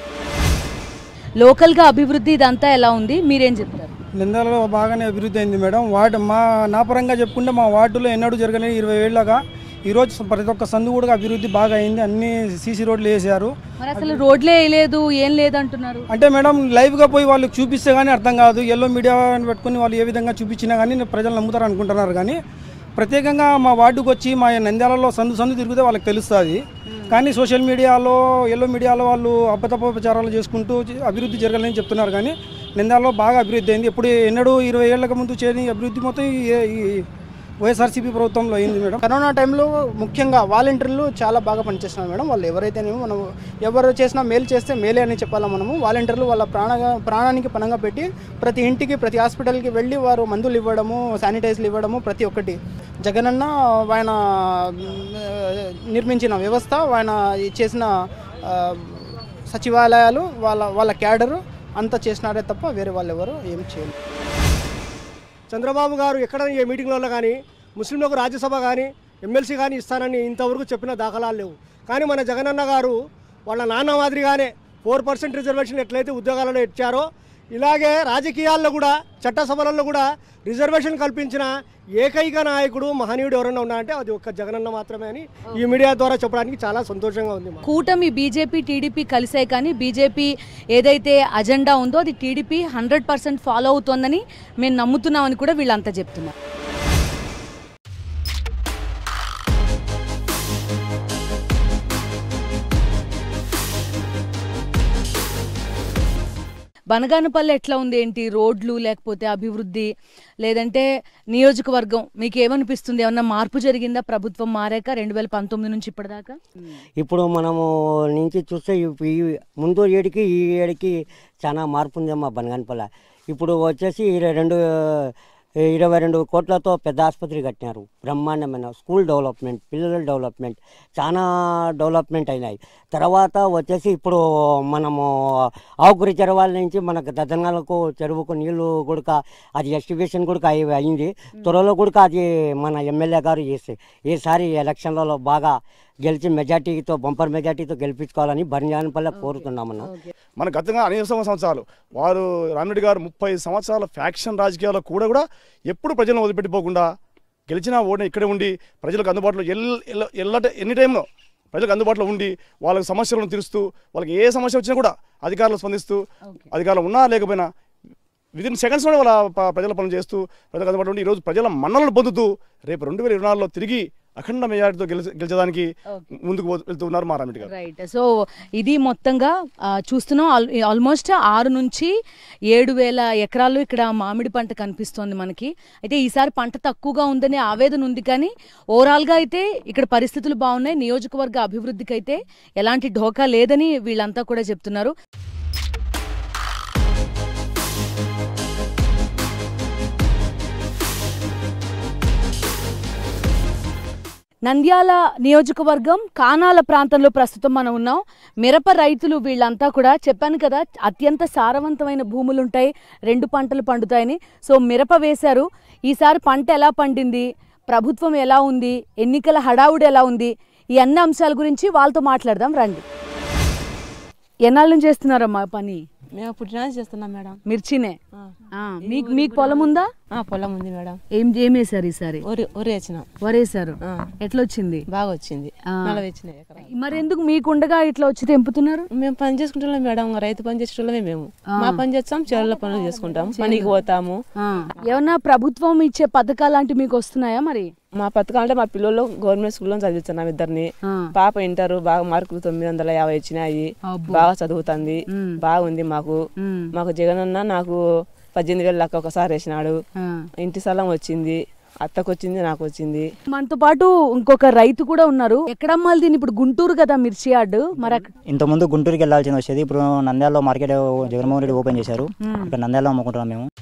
Speaker 1: లోకల్గా అభివృద్ధి ఇదంతా ఎలా ఉంది మీరేం చెప్తారు
Speaker 15: నిందాలలో బాగానే అభివృద్ధి అయింది మేడం వార్డు మా నా పరంగా చెప్పుకుంటే మా వార్డులో ఎన్నడూ జరగలేదు ఇరవై ఏళ్ళగా ఈరోజు ప్రతి ఒక్క సందు కూడా అభివృద్ధి బాగా అయింది అన్ని సీసీ రోడ్లు వేసారు
Speaker 1: మరి అసలు రోడ్లే వేయలేదు ఏం లేదు అంటున్నారు
Speaker 15: అంటే మేడం లైవ్గా పోయి వాళ్ళకి చూపిస్తే కానీ అర్థం కాదు ఎల్లో మీడియా పెట్టుకుని వాళ్ళు ఏ విధంగా చూపించినా కానీ ప్రజలు నమ్ముతారు అనుకుంటున్నారు కానీ ప్రత్యేకంగా మా వార్డుకు వచ్చి మా నంద్యాలలో సందు సందు తిరిగితే వాళ్ళకి తెలుస్తుంది కానీ సోషల్ మీడియాలో ఎల్లో మీడియాలో వాళ్ళు అబద్ధ ప్రచారాలు చేసుకుంటూ అభివృద్ధి జరగాలని చెప్తున్నారు కానీ నిందాలలో బాగా అభివృద్ధి అయింది ఇప్పుడు ఎన్నడూ ఇరవై ఏళ్ళకి ముందు చేయని అభివృద్ధి మొత్తం ఈ- ఈ వైఎస్ఆర్సీపీ ప్రభుత్వంలో అయింది మేడం
Speaker 16: కరోనా టైంలో ముఖ్యంగా వాలంటీర్లు చాలా బాగా పనిచేస్తున్నారు మేడం వాళ్ళు ఎవరైతేనేమో మనం ఎవరు చేసినా మేలు చేస్తే మేలే అని చెప్పాలా మనము వాలంటీర్లు వాళ్ళ ప్రాణ ప్రాణానికి పణంగా పెట్టి ప్రతి ఇంటికి ప్రతి హాస్పిటల్కి వెళ్ళి వారు మందులు ఇవ్వడము శానిటైజర్లు ఇవ్వడము ప్రతి ఒక్కటి జగనన్న ఆయన మ్, నిర్మించిన వ్యవస్థ ఆయన చేసిన ఆ, సచివాలయాలు వాళ్ళ వాళ్ళ క్యాడరు అంతా చేసినారే తప్ప వేరే వాళ్ళు ఎవరు ఏం చేయలేదు
Speaker 17: చంద్రబాబు గారు ఎక్కడ ఏ మీటింగ్లలో కానీ ముస్లింలకు రాజ్యసభ కానీ ఎమ్మెల్సీ కానీ ఇస్తానని ఇంతవరకు చెప్పిన దాఖలాలు లేవు కానీ మన జగనన్న గారు వాళ్ళ నాన్న మాదిరిగానే ఫోర్ పర్సెంట్ రిజర్వేషన్ ఎట్లయితే ఉద్యోగాలలో ఇచ్చారో ఇలాగే రాజకీయాల్లో కూడా చట్టసభలలో కూడా రిజర్వేషన్ కల్పించిన ఏకైక నాయకుడు మహనీయుడు ఎవరైనా ఉన్నారంటే అది ఒక్క జగనన్న మాత్రమే అని ఈ మీడియా ద్వారా చెప్పడానికి చాలా సంతోషంగా ఉంది మాకు.
Speaker 1: కూటమి బీజేపీ టీడీపీ కలిసాయి కానీ బీజేపీ ఏదైతే అజెండా ఉందో అది టీడీపీ హండ్రెడ్ పర్సెంట్ ఫాలో అవుతోందని మేము నమ్ముతున్నామని కూడా వీళ్ళంతా చెప్తున్నారు బనగానపల్లి ఎట్లా ఉంది ఏంటి రోడ్లు లేకపోతే అభివృద్ధి లేదంటే నియోజకవర్గం మీకు ఏమనిపిస్తుంది ఏమన్నా మార్పు జరిగిందా ప్రభుత్వం మారాక రెండు వేల పంతొమ్మిది నుంచి ఇప్పటిదాకా
Speaker 18: ఇప్పుడు మనము నుంచి చూస్తే ఈ- ఈ ముందు ఏడికి ఈ ఏడికి చాలా మార్పు ఉందమ్మా బనగానపల్లి ఇప్పుడు వచ్చేసి ఇర- రెండు ఇరవై రెండు కోట్లతో పెద్ద ఆసుపత్రి కట్టినారు బ్రహ్మాండమైన స్కూల్ డెవలప్మెంట్ పిల్లల డెవలప్మెంట్ చాలా డెవలప్మెంట్ అయినాయి తర్వాత వచ్చేసి ఇప్పుడు మనము ఆవుకురి చెరవాల నుంచి మనకు దద్దనాలకు చెరువుకు నీళ్లు కూడా అది ఎస్టివేషన్ కూడా అయి- అయింది త్వరలో కూడా అది మన ఎమ్మెల్యే గారు చేసి ఈసారి ఎలక్షన్లలో బాగా గెలిచి మెజార్టీతో బంపర్ మెజార్టీతో గెలిపించుకోవాలని బరిజానపల్లె కోరుతున్నామన్నా
Speaker 19: మన గతంగా అనేక సంవత్సరాలు వారు రామిరెడ్డి గారు ముప్పై సంవత్సరాల ఫ్యాక్షన్ రాజకీయాల్లో కూడా కూడా ఎప్పుడు ప్రజలను వదిలిపెట్టిపోకుండా గెలిచినా ఓడిన ఇక్కడే ఉండి ప్రజలకు అందుబాటులో ఎల్ ఎల్ల- ఎల్లట ఎన్ని టైంలో ప్రజలకు అందుబాటులో ఉండి వాళ్ళకి సమస్యలను తీరుస్తూ వాళ్ళకి ఏ సమస్య వచ్చినా కూడా అధికారులు స్పందిస్తూ అధికారులు ఉన్నా లేకపోయినా విదిన్ సెకండ్స్లోనే వాళ్ళ ప- ప్రజల పనులు చేస్తూ ప్రజలకు అందుబాటులో ఉండి ఈరోజు ప్రజల మన్నలను పొందుతూ రేపు రెండు వేల ఇరవై నాలుగులో తిరిగి అఖండ మెజార్టీతో గెలిచి గెలిచడానికి ముందుకు పో- వెళ్తూ ఉన్నారు మా రామిరెడ్డి గారు
Speaker 1: రైట్ సో ఇది మొత్తంగా ఆ, చూస్తున్నాం ఆల్- ఆల్మోస్ట్ ఆరు నుంచి ఏడు వేల ఎకరాలు ఇక్కడ మామిడి పంట కనిపిస్తోంది మనకి అయితే ఈసారి పంట తక్కువగా ఉందనే ఆవేదన ఉంది కానీ ఓవరాల్గా అయితే ఇక్కడ పరిస్థితులు బాగున్నాయి నియోజకవర్గ అభివృద్ధికి అయితే ఎలాంటి ఢోకా లేదని వీళ్ళంతా కూడా చెప్తున్నారు నంద్యాల నియోజకవర్గం కానాల ప్రాంతంలో ప్రస్తుతం మనం ఉన్నాం మిరప రైతులు వీళ్ళంతా కూడా చెప్పాను కదా అత్యంత సారవంతమైన భూములు ఉంటాయి రెండు పంటలు పండుతాయని సో మిరప వేశారు ఈసారి పంట ఎలా పండింది ప్రభుత్వం ఎలా ఉంది ఎన్నికల హడావుడి ఎలా ఉంది ఈ అన్ని అంశాల గురించి వాళ్ళతో మాట్లాడదాం రండి ఎన్నాళ్ళ నుంచి చేస్తున్నారమ్మా పని
Speaker 20: మేము పుట్టిన చేస్తున్నాం మేడం
Speaker 1: మిర్చినే ఆ, మీకు మీకు పొలం ఉందా
Speaker 20: ఆ, పొలం ఉంది మేడం
Speaker 1: ఏం ఏం వేశారు ఈసారి
Speaker 20: వరి వరి వేసినాం
Speaker 1: వరేశారు ఎట్లా వచ్చింది
Speaker 20: బాగా వచ్చింది
Speaker 1: ఆ.
Speaker 20: నలభై వచ్చినాయి ఎకరం.
Speaker 1: మరి ఎందుకు మీకుండగా ఇట్లా వచ్చి తెంపుతున్నారు
Speaker 20: మేము పని చేసుకుంటున్నాం మేడం రైతు పని చేసేటోళ్ళమే మేము
Speaker 1: ఆ.
Speaker 20: మా పని చేస్తాం చెరువుల పనులు చేసుకుంటాం పనికి పోతాము
Speaker 1: ఆ, ఏమన్నా ప్రభుత్వం ఇచ్చే పథకాలు లాంటివి మీకు వస్తున్నాయా మరి
Speaker 20: మా పథకం అంటే మా పిల్లలు గవర్నమెంట్ స్కూల్లో చదివిస్తున్నాం ఇద్దరిని పాప ఇంటర్ బాగా మార్కులు తొమ్మిది వందల యాభై వచ్చినాయి
Speaker 1: అబ్బో.
Speaker 20: బాగా చదువుతుంది బాగుంది మాకు మాకు జగన్ అన్న నాకు పద్దెనిమిది వేలు లెక్క ఒకసారి వేసినాడు ఇంటి స్థలం వచ్చింది అత్తకు వచ్చింది నాకు వచ్చింది
Speaker 1: మనతో పాటు ఇంకొక రైతు కూడా ఉన్నారు ఎక్కడ అమ్మాలి దీన్ని ఇప్పుడు గుంటూరు కదా మిర్చి యార్డు మరి అక్క-
Speaker 21: ఇంతకుముందు గుంటూరుకి వెళ్ళాల్సింది వచ్చేది ఇప్పుడు నంద్యాలలో మార్కెట్ జగన్మోహన్ రెడ్డి ఓపెన్ చేశారు
Speaker 1: మ్మ్.
Speaker 21: ఇక్కడ నంద్యాలలో అమ్ముకుంటున్నాం మేము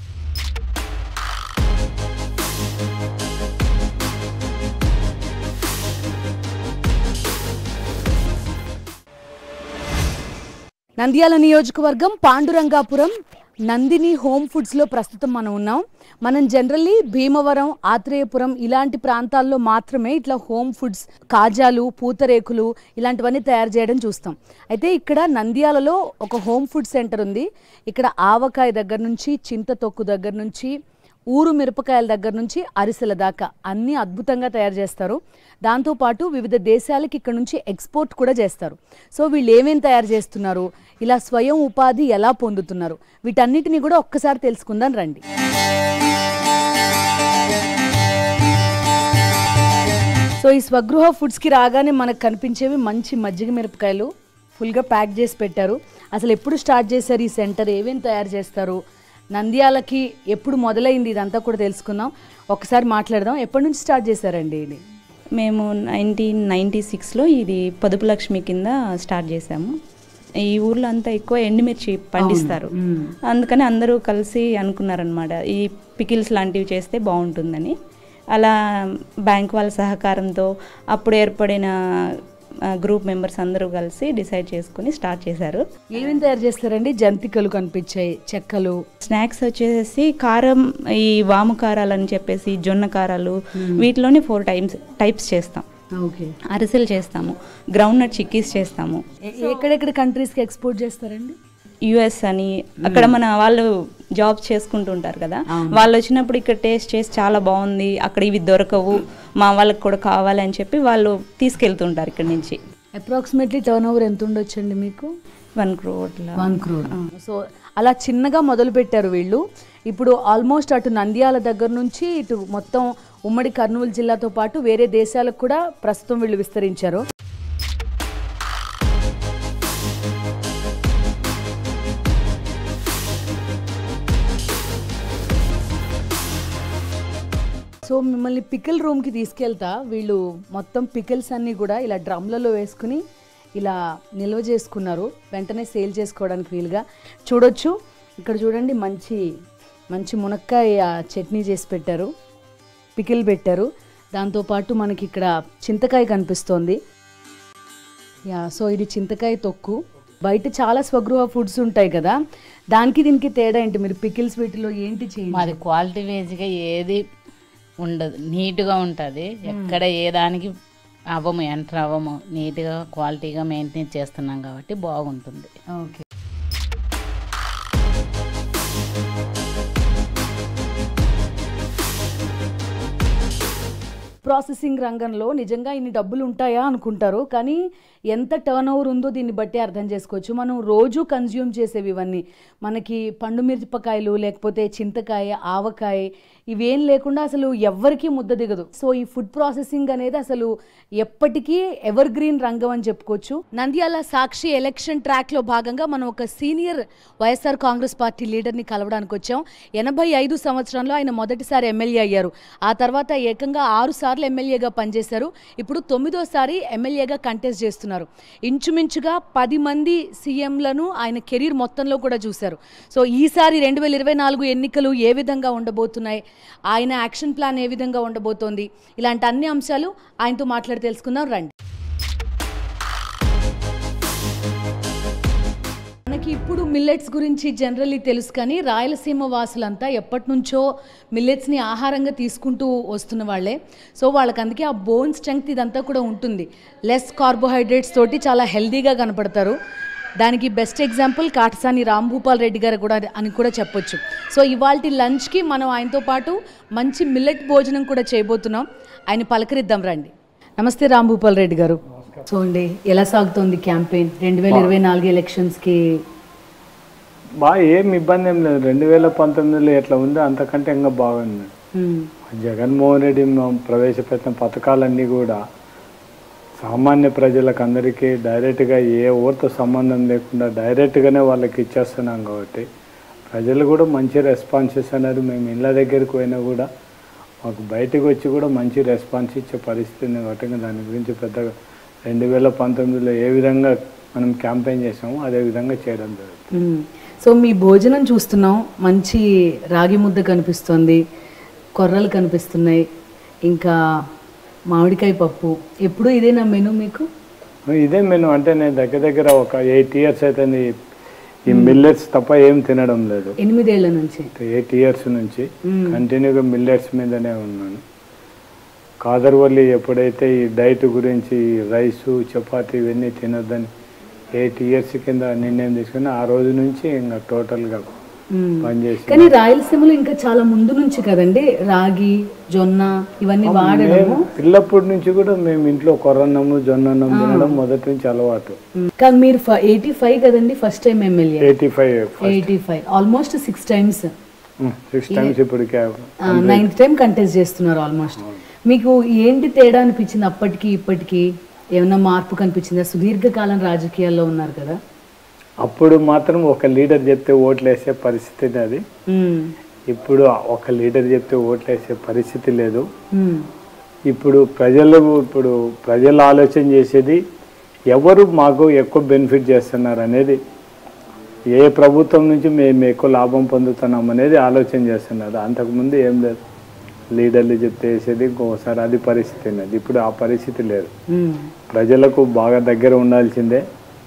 Speaker 1: నంద్యాల నియోజకవర్గం పాండురంగాపురం నందిని హోమ్ ఫుడ్స్లో ప్రస్తుతం మనం ఉన్నాం మనం జనరల్లీ భీమవరం ఆత్రేయపురం ఇలాంటి ప్రాంతాల్లో మాత్రమే ఇట్లా హోమ్ ఫుడ్స్ కాజాలు పూతరేకులు ఇలాంటివన్నీ తయారు చేయడం చూస్తాం అయితే ఇక్కడ నంద్యాలలో ఒక హోమ్ ఫుడ్ సెంటర్ ఉంది ఇక్కడ ఆవకాయ దగ్గర నుంచి చింత తొక్కు దగ్గర నుంచి ఊరు మిరపకాయల దగ్గర నుంచి అరిసెల దాకా అన్నీ అద్భుతంగా తయారు చేస్తారు దాంతోపాటు వివిధ దేశాలకి ఇక్కడ నుంచి ఎక్స్పోర్ట్ కూడా చేస్తారు సో వీళ్ళు ఏమేం తయారు చేస్తున్నారు ఇలా స్వయం ఉపాధి ఎలా పొందుతున్నారు వీటన్నిటిని కూడా ఒక్కసారి తెలుసుకుందాం రండి సో ఈ స్వగృహ ఫుడ్స్కి రాగానే మనకు కనిపించేవి మంచి మజ్జిగ మిరపకాయలు ఫుల్గా ప్యాక్ చేసి పెట్టారు అసలు ఎప్పుడు స్టార్ట్ చేశారు ఈ సెంటర్ ఏమేమి తయారు చేస్తారు నంద్యాలకి ఎప్పుడు మొదలైంది ఇదంతా కూడా తెలుసుకుందాం ఒకసారి మాట్లాడదాం ఎప్పటి నుంచి స్టార్ట్ చేశారండి ఇది
Speaker 22: మేము నైన్టీన్ నైంటీ సిక్స్లో ఇది పొదుపు లక్ష్మి కింద స్టార్ట్ చేసాము ఈ ఊర్లో అంతా ఎక్కువ ఎండుమిర్చి పండిస్తారు
Speaker 1: మ్మ్.
Speaker 22: అందుకని అందరూ కలిసి అనుకున్నారనమాట ఈ పికిల్స్ లాంటివి చేస్తే బాగుంటుందని అలా బ్యాంక్ వాళ్ళ సహకారంతో అప్పుడు ఏర్పడిన ఆ, గ్రూప్ మెంబర్స్ అందరూ కలిసి డిసైడ్ చేసుకుని స్టార్ట్ చేశారు
Speaker 1: ఏమేమి తయారు చేస్తారండి జంతికలు కనిపించాయి చెక్కలు
Speaker 22: స్నాక్స్ వచ్చేసి కారం ఈ వాము కారాలు అని చెప్పేసి జొన్న కారాలు వీటిలోనే ఫోర్ టైమ్స్ టైప్స్ చేస్తాం
Speaker 1: ఓకే
Speaker 22: అరిసెలు చేస్తాము గ్రౌండ్ నట్ చిక్కీస్ చేస్తాము
Speaker 1: ఎ- ఎక్కడెక్కడ కంట్రీస్కి ఎక్స్పోర్ట్ చేస్తారండి
Speaker 22: యుఎస్ అని అక్కడ మన వాళ్ళు జాబ్ చేసుకుంటూ ఉంటారు కదా వాళ్ళు వచ్చినప్పుడు ఇక్కడ టేస్ట్ చేసి చాలా బాగుంది అక్కడ ఇవి దొరకవు మా వాళ్ళకి కూడా కావాలి అని చెప్పి వాళ్ళు తీసుకెళ్తుంటారు ఇక్కడ నుంచి
Speaker 1: అప్రాక్సిమేట్లీ టర్న్ ఓవర్ ఎంత ఉండొచ్చండి మీకు
Speaker 22: one crore
Speaker 1: one crore so అలా చిన్నగా మొదలు పెట్టారు వీళ్ళు ఇప్పుడు ఆల్మోస్ట్ అటు నంద్యాల దగ్గర నుంచి ఇటు మొత్తం ఉమ్మడి కర్నూలు జిల్లాతో పాటు వేరే దేశాలకు కూడా ప్రస్తుతం వీళ్ళు విస్తరించారు మిమ్మల్ని పికిల్ రూమ్కి తీసుకెళ్తా వీళ్ళు మొత్తం పికిల్స్ అన్నీ కూడా ఇలా డ్రమ్లలో వేసుకుని ఇలా నిల్వ చేసుకున్నారు వెంటనే సేల్ చేసుకోవడానికి వీలుగా చూడొచ్చు ఇక్కడ చూడండి మంచి మంచి మునక్కాయ చట్నీ చేసి పెట్టారు పికిల్ పెట్టారు దాంతోపాటు మనకి ఇక్కడ చింతకాయ కనిపిస్తోంది యా సో ఇది చింతకాయ తొక్కు బయట చాలా స్వగృహ ఫుడ్స్ ఉంటాయి కదా దానికి దీనికి తేడా ఏంటి మీరు పికిల్స్ వీటిలో ఏంటి చేయండి
Speaker 2: మాది క్వాలిటీ వేజ్గా ఏది ఉండదు నీట్గా ఉంటుంది ఎక్కడ ఏ దానికి అవ్వము ఎంటర్ అవ్వము నీట్గా క్వాలిటీగా మెయింటైన్ చేస్తున్నాం కాబట్టి బాగుంటుంది
Speaker 1: ఓకే ప్రాసెసింగ్ రంగంలో నిజంగా ఇన్ని డబ్బులు ఉంటాయా అనుకుంటారు కానీ ఎంత టర్న్ ఓవర్ ఉందో దీన్ని బట్టి అర్థం చేసుకోవచ్చు మనం రోజు కన్జ్యూమ్ చేసేవి ఇవన్నీ మనకి పండు మిరపకాయలు లేకపోతే చింతకాయ ఆవకాయ ఇవేం లేకుండా అసలు ఎవ్వరికీ ముద్ద దిగదు సో ఈ ఫుడ్ ప్రాసెసింగ్ అనేది అసలు ఎప్పటికీ ఎవర్ గ్రీన్ రంగం అని చెప్పుకోవచ్చు నంద్యాల సాక్షి ఎలక్షన్ ట్రాక్ లో భాగంగా మనం ఒక సీనియర్ వైఎస్ఆర్ కాంగ్రెస్ పార్టీ లీడర్ని కలవడానికి వచ్చాం ఎనభై ఐదు సంవత్సరంలో ఆయన మొదటిసారి ఎమ్మెల్యే అయ్యారు ఆ తర్వాత ఏకంగా ఆరు సార్లు ఎమ్మెల్యేగా పనిచేశారు ఇప్పుడు తొమ్మిదోసారి ఎమ్మెల్యేగా కంటెస్ట్ చేస్తున్నారు ఇంచుమించుగా పది మంది సీఎంలను ఆయన కెరీర్ మొత్తంలో కూడా చూశారు సో ఈసారి రెండు వేల ఇరవై నాలుగు ఎన్నికలు ఏ విధంగా ఉండబోతున్నాయి ఆయన యాక్షన్ ప్లాన్ ఏ విధంగా ఉండబోతోంది ఇలాంటి అన్ని అంశాలు ఆయనతో మాట్లాడి తెలుసుకుందాం రండి మనకి ఇప్పుడు మిల్లెట్స్ గురించి జనరల్లీ తెలుసు కానీ రాయలసీమ వాసులంతా ఎప్పటి నుంచో మిల్లెట్స్ని ఆహారంగా తీసుకుంటూ వస్తున్న వాళ్ళే సో వాళ్ళకి అందుకే ఆ బోన్ స్ట్రెంగ్త్ ఇదంతా కూడా ఉంటుంది లెస్ కార్బోహైడ్రేట్స్ తోటి చాలా హెల్దీగా కనపడతారు దానికి బెస్ట్ ఎగ్జాంపుల్ కాటసాని రాంభూపాల్ రెడ్డి గారు కూడా అని కూడా చెప్పొచ్చు సో ఇవాళ లంచ్కి మనం ఆయనతో పాటు మంచి మిల్లెట్ భోజనం కూడా చేయబోతున్నాం ఆయన పలకరిద్దాం రండి నమస్తే రాంభూపాల్ రెడ్డి గారు సో అండి ఎలా సాగుతోంది క్యాంపెయిన్ రెండు వేల ఇరవై నాలుగు ఎలక్షన్స్కి
Speaker 4: బాగా ఏం ఇబ్బంది ఏం లేదు రెండు వేల పంతొమ్మిదిలో ఎట్లా ఉందో అంతకంటే ఇంకా బాగుంది జగన్మోహన్ రెడ్డి మ- ప్రవేశపెట్టిన పథకాలన్నీ కూడా సామాన్య ప్రజలకు అందరికీ డైరెక్ట్గా ఏ ఊరితో సంబంధం లేకుండా డైరెక్ట్గానే వాళ్ళకి ఇచ్చేస్తున్నాం కాబట్టి ప్రజలు కూడా మంచి రెస్పాన్సెస్ అనేది మేము ఇళ్ళ దగ్గరికి పోయినా కూడా మాకు బయటకు వచ్చి కూడా మంచి రెస్పాన్స్ ఇచ్చే పరిస్థితి ఉంది కాబట్టి ఇంకా దాని గురించి పెద్దగా రెండు వేల పంతొమ్మిదిలో ఏ విధంగా మనం క్యాంపెయిన్ చేసామో అదే విధంగా చేయడం జరుగుతుంది
Speaker 1: మ్మ్. సో మీ భోజనం చూస్తున్నాం మంచి రాగి ముద్ద కనిపిస్తుంది కొర్రలు కనిపిస్తున్నాయి ఇంకా మామిడికాయ పప్పు ఎప్పుడు ఇదేనా మెను మీకు
Speaker 4: ఇదే మెను అంటే నేను దగ్గర దగ్గర ఒక ఎయిట్ ఇయర్స్ అవుతుంది ఈ మిల్లెట్స్ తప్ప ఏం తినడం లేదు
Speaker 1: ఎనిమిదేళ్ల నుంచి
Speaker 4: ఎయిట్ ఇయర్స్ నుంచి
Speaker 1: మ్మ్.
Speaker 4: కంటిన్యూగా మిల్లెట్స్ మీదనే ఉన్నాను కాదర్వల్లి ఎప్పుడైతే ఈ డైట్ గురించి రైసు చపాతి ఇవన్నీ తినొద్దని ఎయిట్ ఇయర్స్ కింద నిర్ణయం తీసుకుని ఆ రోజు నుంచి ఇంకా టోటల్గా
Speaker 1: మ్మ్.
Speaker 4: పనిచేసి
Speaker 1: కానీ రాయలసీమలో ఇంకా చాలా ముందు నుంచి కదండి రాగి జొన్న ఇవన్నీ వాడడము
Speaker 4: మేము పిల్లప్పటి నుంచి కూడా మేము ఇంట్లో కొర్రన్నము జొన్నన్నం తినడం మొదటి నుంచి అలవాటు
Speaker 1: మ్మ్. కానీ మీరు ఎయిటీ ఫైవ్ కదండి first time MLA
Speaker 4: eighty five
Speaker 1: eighty five almost six times
Speaker 4: six times ఇప్పటికే
Speaker 1: నైన్త్ టైం కంటెస్ట్ చేస్తున్నారు ఆల్మోస్ట్ మీకు ఏంటి తేడా అనిపించింది అప్పటికి ఇప్పటికి ఏమైనా మార్పు కనిపించిందా సుదీర్ఘకాలం రాజకీయాల్లో ఉన్నారు కదా
Speaker 4: అప్పుడు మాత్రం ఒక లీడర్ చెప్తే ఓట్లు వేసే పరిస్థితి అది
Speaker 1: మ్మ్.
Speaker 4: ఇప్పుడు ఒక లీడర్ చెప్తే ఓట్లు వేసే పరిస్థితి లేదు
Speaker 1: మ్మ్.
Speaker 4: ఇప్పుడు ప్రజలు ఇప్పుడు ప్రజలు ఆలోచన చేసేది ఎవరు మాకు ఎక్కువ బెనిఫిట్ చేస్తున్నారు అనేది ఏ ప్రభుత్వం నుంచి మేము ఎక్కువ లాభం పొందుతున్నాం అనేది ఆలోచన చేస్తున్నారు అంతకుముందు ఏం లేదు లీడర్లు చెప్తే వేసేది ఇంకోసారి అది పరిస్థితి ఉన్నది ఇప్పుడు ఆ పరిస్థితి లేదు
Speaker 1: మ్మ్.
Speaker 4: ప్రజలకు బాగా దగ్గర ఉండాల్సిందే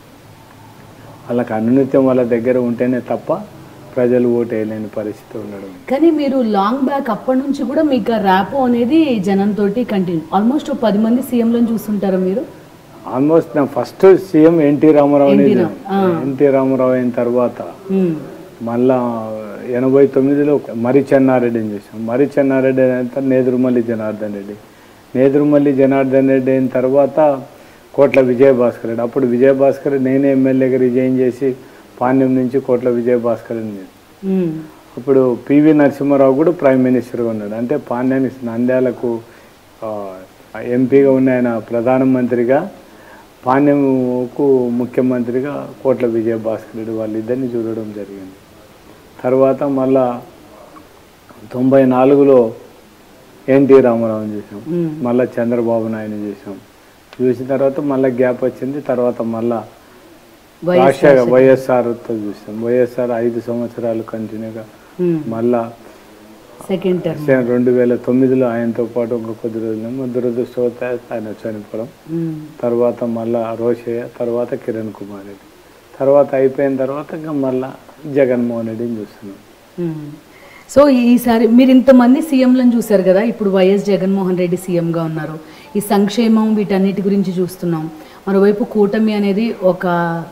Speaker 4: వాళ్ళకి అనునిత్యం వాళ్ళ దగ్గర ఉంటేనే తప్ప ప్రజలు ఓటు వేయలేని పరిస్థితి ఉండడం
Speaker 1: కానీ మీరు లాంగ్ బ్యాక్ అప్పటి నుంచి కూడా మీకు ఆ ర్యాపో అనేది జనంతో కంటిన్యూ ఆల్మోస్ట్ ఒక పది మంది సీఎంలను చూస్తుంటారా మీరు
Speaker 4: ఆల్మోస్ట్ నా first CM NT Ramarao
Speaker 1: NT Ram, ఆ.
Speaker 4: ఎన్టీ రామారావు అయిన తర్వాత
Speaker 1: మ్మ్.
Speaker 4: మళ్ళా ఎనభై తొమ్మిదిలో మరి చెన్నారెడ్డిని చేసాం మరి చెన్నారెడ్డి అయిన తర్వాత నేదురుమల్లి జనార్దన్ రెడ్డి నేదురుమల్లి జనార్దన్ రెడ్డి అయిన తర్వాత కోట్ల విజయభాస్కర్ రెడ్డి అప్పుడు విజయభాస్కర్ రెడ్డి నేనే ఎమ్మెల్యేగా రిజైన్ చేసి పాణ్యం నుంచి కోట్ల విజయభాస్కర్ రెడ్డి
Speaker 1: మ్మ్.
Speaker 4: ఇప్పుడు పివి నరసింహారావు కూడా ప్రైమ్ మినిస్టర్గా ఉన్నాడు అంటే పాండ్యానికి నంద్యాలకు ఆ, ఎంపీగా ఉన్న ఆయన ప్రధానమంత్రిగా పాండ్యంకు ముఖ్యమంత్రిగా కోట్ల విజయభాస్కర్ రెడ్డి వాళ్ళిద్దరిని చూడడం జరిగింది తర్వాత మళ్ళా తొంభై నాలుగులో ఎన్టీ రామారావు చూసాం
Speaker 1: మ్మ్.
Speaker 4: మళ్ళీ చంద్రబాబు నాయుడు చూసాం చూసిన తర్వాత మళ్ళీ గ్యాప్ వచ్చింది తర్వాత మళ్ళా
Speaker 1: వైఎస్ఆర్
Speaker 4: రాజశేఖర్
Speaker 1: సెకండ్.
Speaker 4: వైఎస్ఆర్తో చూసాం వైఎస్ఆర్ ఐదు సంవత్సరాలు కంటిన్యూగా
Speaker 1: మ్మ్.
Speaker 4: మళ్ళా
Speaker 1: సెకండ్ టర్మ్
Speaker 4: సే- రెండు వేల తొమ్మిదిలో ఆయనతో పాటు ఒక కొద్ది రోజులు దురదృష్టవశాత్తు ఆయన చనిపోవడం
Speaker 1: మ్మ్.
Speaker 4: తర్వాత మళ్ళా రోషయ్య తర్వాత కిరణ్ కుమార్ రెడ్డి తర్వాత అయిపోయిన తర్వాత ఇంకా మళ్ళా జగన్మోహన్ రెడ్డిని చూస్తున్నాం
Speaker 1: మ్మ్. సో ఈసారి మీరు ఇంతమంది సీఎంలను చూశారు కదా ఇప్పుడు వైఎస్ జగన్మోహన్ రెడ్డి సీఎంగా ఉన్నారు ఈ సంక్షేమం వీటన్నిటి గురించి చూస్తున్నాం మరోవైపు కూటమి అనేది ఒక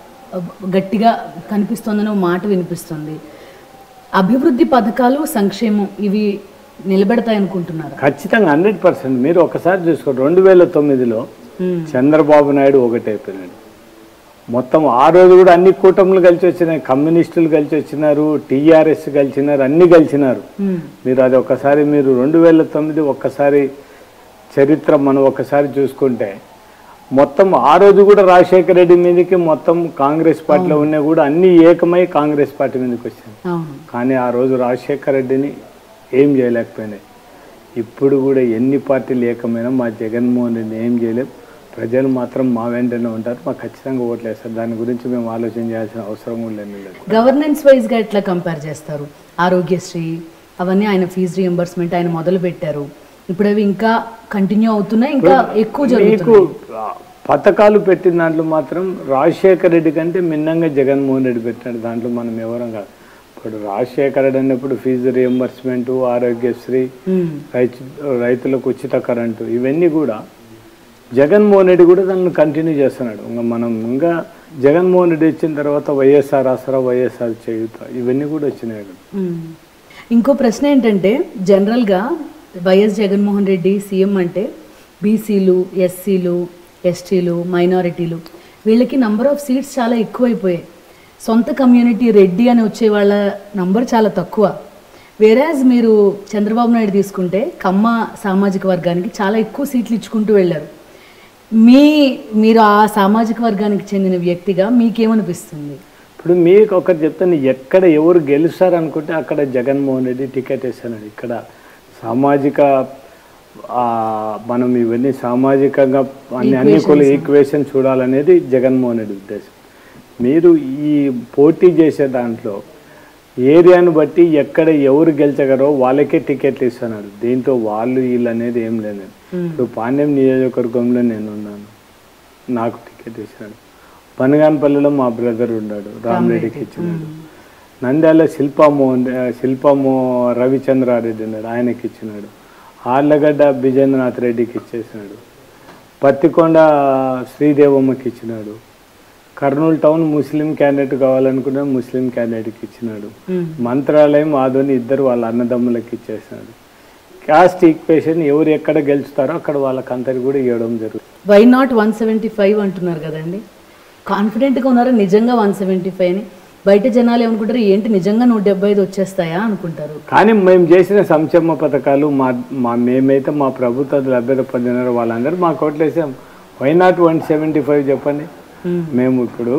Speaker 1: గట్టిగా కనిపిస్తోందని ఒక మాట వినిపిస్తుంది అభివృద్ధి పథకాలు సంక్షేమం ఇవి నిలబెడతాయి అనుకుంటున్నారు
Speaker 4: ఖచ్చితంగా హండ్రెడ్ పర్సెంట్ మీరు ఒకసారి చూసుకోండి రెండు వేల తొమ్మిదిలో చంద్రబాబు నాయుడు ఒకటైపోయినాడు మొత్తం ఆ రోజు కూడా అన్ని కూటములు కలిసి వచ్చినాయి కమ్యూనిస్టులు కలిసి వచ్చినారు టీఆర్ఎస్ కలిసినారు అన్ని కలిసినారు మీరు అది ఒకసారి మీరు రెండు వేల తొమ్మిది ఒక్కసారి చరిత్ర మనం ఒకసారి చూసుకుంటే మొత్తం ఆ రోజు కూడా రాజశేఖర రెడ్డి మీదకి మొత్తం కాంగ్రెస్ పార్టీలో ఉన్నా కూడా అన్ని ఏకమై కాంగ్రెస్ పార్టీ మీదకి వచ్చాయి
Speaker 1: అవును
Speaker 4: కానీ ఆ రోజు రాజశేఖర రెడ్డిని ఏం చేయలేకపోయినాయి ఇప్పుడు కూడా ఎన్ని పార్టీలు ఏకమైనా మా జగన్మోహన్ రెడ్డిని ఏం చేయలేం ప్రజలు మాత్రం మా వెంటనే ఉంటారు మాకు ఖచ్చితంగా ఓట్లు వేస్తారు దాని గురించి మేము ఆలోచన చేయాల్సిన అవసరం కూడా లేదు
Speaker 1: గవర్నెన్స్ వైజ్గా ఎట్లా కంపేర్ చేస్తారు ఆరోగ్యశ్రీ అవన్నీ ఆయన ఫీజు రియంబర్స్మెంట్ ఆయన మొదలు పెట్టారు ఇప్పుడు అవి ఇంకా కంటిన్యూ అవుతున్నాయి ఇంకా ఎక్కువ
Speaker 4: మీకు
Speaker 1: జరుగుతుంది
Speaker 4: ఆ, పథకాలు పెట్టిన దాంట్లో మాత్రం రాజశేఖర రెడ్డి కంటే మిన్నంగా జగన్మోహన్ రెడ్డి పెట్టినాడు దాంట్లో మనం ఎవరం కాదు ఇప్పుడు రాజశేఖర రెడ్డి అన్నప్పుడు ఫీజు రియంబర్స్మెంట్ ఆరోగ్యశ్రీ రైతు రైతులకు ఉచిత కరెంటు ఇవన్నీ కూడా జగన్మోహన్ రెడ్డి కూడా దాన్ని కంటిన్యూ చేస్తున్నాడు ఇంకా మనం ఇంకా జగన్మోహన్ రెడ్డి వచ్చిన తర్వాత వైఎస్ఆర్ ఆసరా వైఎస్ఆర్ చేయుత ఇవన్నీ కూడా వచ్చినాయి కదా
Speaker 1: మ్మ్. ఇంకో ప్రశ్న ఏంటంటే జనరల్గా వైఎస్ జగన్మోహన్ రెడ్డి సీఎం అంటే బీసీలు ఎస్సీలు ఎస్టీలు మైనారిటీలు వీళ్ళకి నంబర్ ఆఫ్ సీట్స్ చాలా ఎక్కువైపోయాయి సొంత కమ్యూనిటీ రెడ్డి అని వచ్చే వాళ్ళ నంబర్ చాలా తక్కువ వేరాజ్ మీరు చంద్రబాబు నాయుడు తీసుకుంటే కమ్మ సామాజిక వర్గానికి చాలా ఎక్కువ సీట్లు ఇచ్చుకుంటూ వెళ్ళారు మీ మీరు ఆ సామాజిక వర్గానికి చెందిన వ్యక్తిగా మీకేమనిపిస్తుంది
Speaker 4: ఇప్పుడు మీకు ఒకటి చెప్తాను ఎక్కడ ఎవరు గెలుస్తారు అనుకుంటే అక్కడ జగన్మోహన్ రెడ్డి టికెట్ వేస్తాడు ఇక్కడ సామాజిక ఆ, మనం ఇవన్నీ సామాజికంగా అన్ని అన్ని కుల
Speaker 1: Equations.
Speaker 4: ఈక్వేషన్ చూడాలనేది జగన్మోహన్ రెడ్డి ఉద్దేశం మీరు ఈ పోటీ చేసే దాంట్లో ఏరియాను బట్టి ఎక్కడ ఎవరు గెలిచగరో వాళ్ళకే టికెట్లు ఇస్తున్నాడు దీంతో వాళ్ళు వీళ్ళు అనేది ఏం లేదు ఇప్పుడు పాండ్యం నియోజకవర్గంలో నేను ఉన్నాను నాకు టికెట్ ఇచ్చినాడు పనగానపల్లిలో మా బ్రదర్ ఉన్నాడు రామరెడ్డికి ఇచ్చినాడు నంద్యాల శిల్పామోహన్ శిల్పమో రవిచంద్రారెడ్డి ఉన్నాడు ఆయనకి ఇచ్చినాడు ఆర్లగడ్డ బిజేంద్రనాథ్ రెడ్డికి ఇచ్చేసినాడు పత్తికొండ శ్రీదేవమ్మకి ఇచ్చినాడు కర్నూలు టౌన్ ముస్లిం క్యాండిడేట్ కావాలనుకున్న ముస్లిం క్యాండిడేట్కి ఇచ్చినాడు మంత్రాలయం ఆదోని ఇద్దరు వాళ్ళ అన్నదమ్ములకి ఇచ్చేసినాడు కాస్ట్ ఈక్వేషన్ ఎవరు ఎక్కడ గెలుస్తారో అక్కడ వాళ్ళకి అందరికి కూడా ఇవ్వడం జరుగుతుంది
Speaker 1: why not one seventy five అంటున్నారు కదండి కాన్ఫిడెంట్గా ఉన్నారా నిజంగా వన్ సెవెంటీ ఫైవ్ అని బయట జనాలు ఏమనుకుంటారు ఏంటి నిజంగా నూట డెబ్బై ఐదు వచ్చేస్తాయా అనుకుంటారు
Speaker 4: కానీ మేము చేసిన సంక్షేమ పథకాలు మా మా మేమైతే మా ప్రభుత్వ లభ్యత పొందినారో వాళ్ళందరూ మా కోట్లు వేసాం why not one seventy five చెప్పండి మేము ఇప్పుడు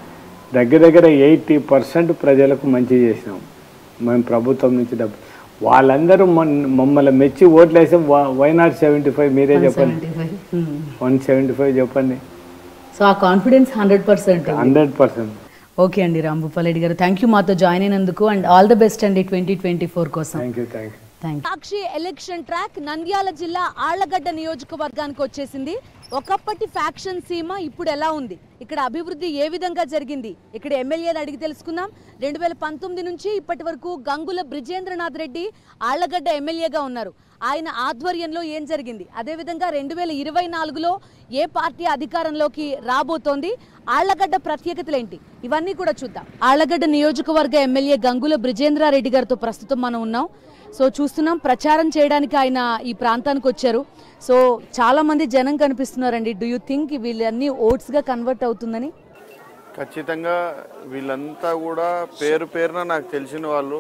Speaker 4: దగ్గర దగ్గర ఎయిటీ పర్సెంట్ ప్రజలకు మంచి చేసినాం మేము ప్రభుత్వం నుంచి డబ్బు వాళ్ళందరూ మొన్న- మమ్మల్ని మెచ్చి ఓట్లు వేసాం వై నాట్ సెవెంటీ ఫైవ్ మీరే చెప్పండి
Speaker 1: seventy five
Speaker 4: one seventy five చెప్పండి
Speaker 1: సో ఆ confidence hundred percent
Speaker 4: hundred percent
Speaker 1: okay అండి రాంభూపాల్ రెడ్డి గారు థ్యాంక్ యూ మాతో జాయిన్ అయినందుకు అండ్ ఆల్ ద బెస్ట్ అండి ట్వంటీ ట్వంటీ ఫోర్ కోసం
Speaker 4: thank you thank you
Speaker 1: thank
Speaker 3: Sakshi election track Nandyal జిల్లా ఆళ్లగడ్డ నియోజకవర్గానికి వచ్చేసింది ఒకప్పటి ఫ్యాక్షన్ సీమ ఇప్పుడు ఎలా ఉంది ఇక్కడ అభివృద్ధి ఏ విధంగా జరిగింది ఇక్కడ ఎమ్మెల్యేని అడిగి తెలుసుకుందాం రెండు వేల పంతొమ్మిది నుంచి ఇప్పటి వరకు గంగుల బ్రిజేంద్రనాథ్ రెడ్డి ఆళ్లగడ్డ ఎమ్మెల్యేగా ఉన్నారు ఆయన ఆధ్వర్యంలో ఏం జరిగింది అదేవిధంగా రెండు వేల ఇరవై నాలుగులో ఏ పార్టీ అధికారంలోకి రాబోతోంది ఆళ్లగడ్డ ప్రత్యేకతలేంటి ఇవన్నీ కూడా చూద్దాం ఆళ్లగడ్డ నియోజకవర్గ ఎమ్మెల్యే గంగుల బ్రిజేంద్రారెడ్డి గారితో ప్రస్తుతం మనం ఉన్నాం సో చూస్తున్నాం ప్రచారం చేయడానికి ఆయన ఈ ప్రాంతానికి వచ్చారు సో చాలా మంది జనం కనిపిస్తున్నారండి డూ యూ థింక్ వీళ్ళన్నీ ఓట్స్ గా కన్వర్ట్ అవుతుందని
Speaker 5: ఖచ్చితంగా వీళ్ళంతా కూడా పేరు పేరున నాకు తెలిసిన వాళ్ళు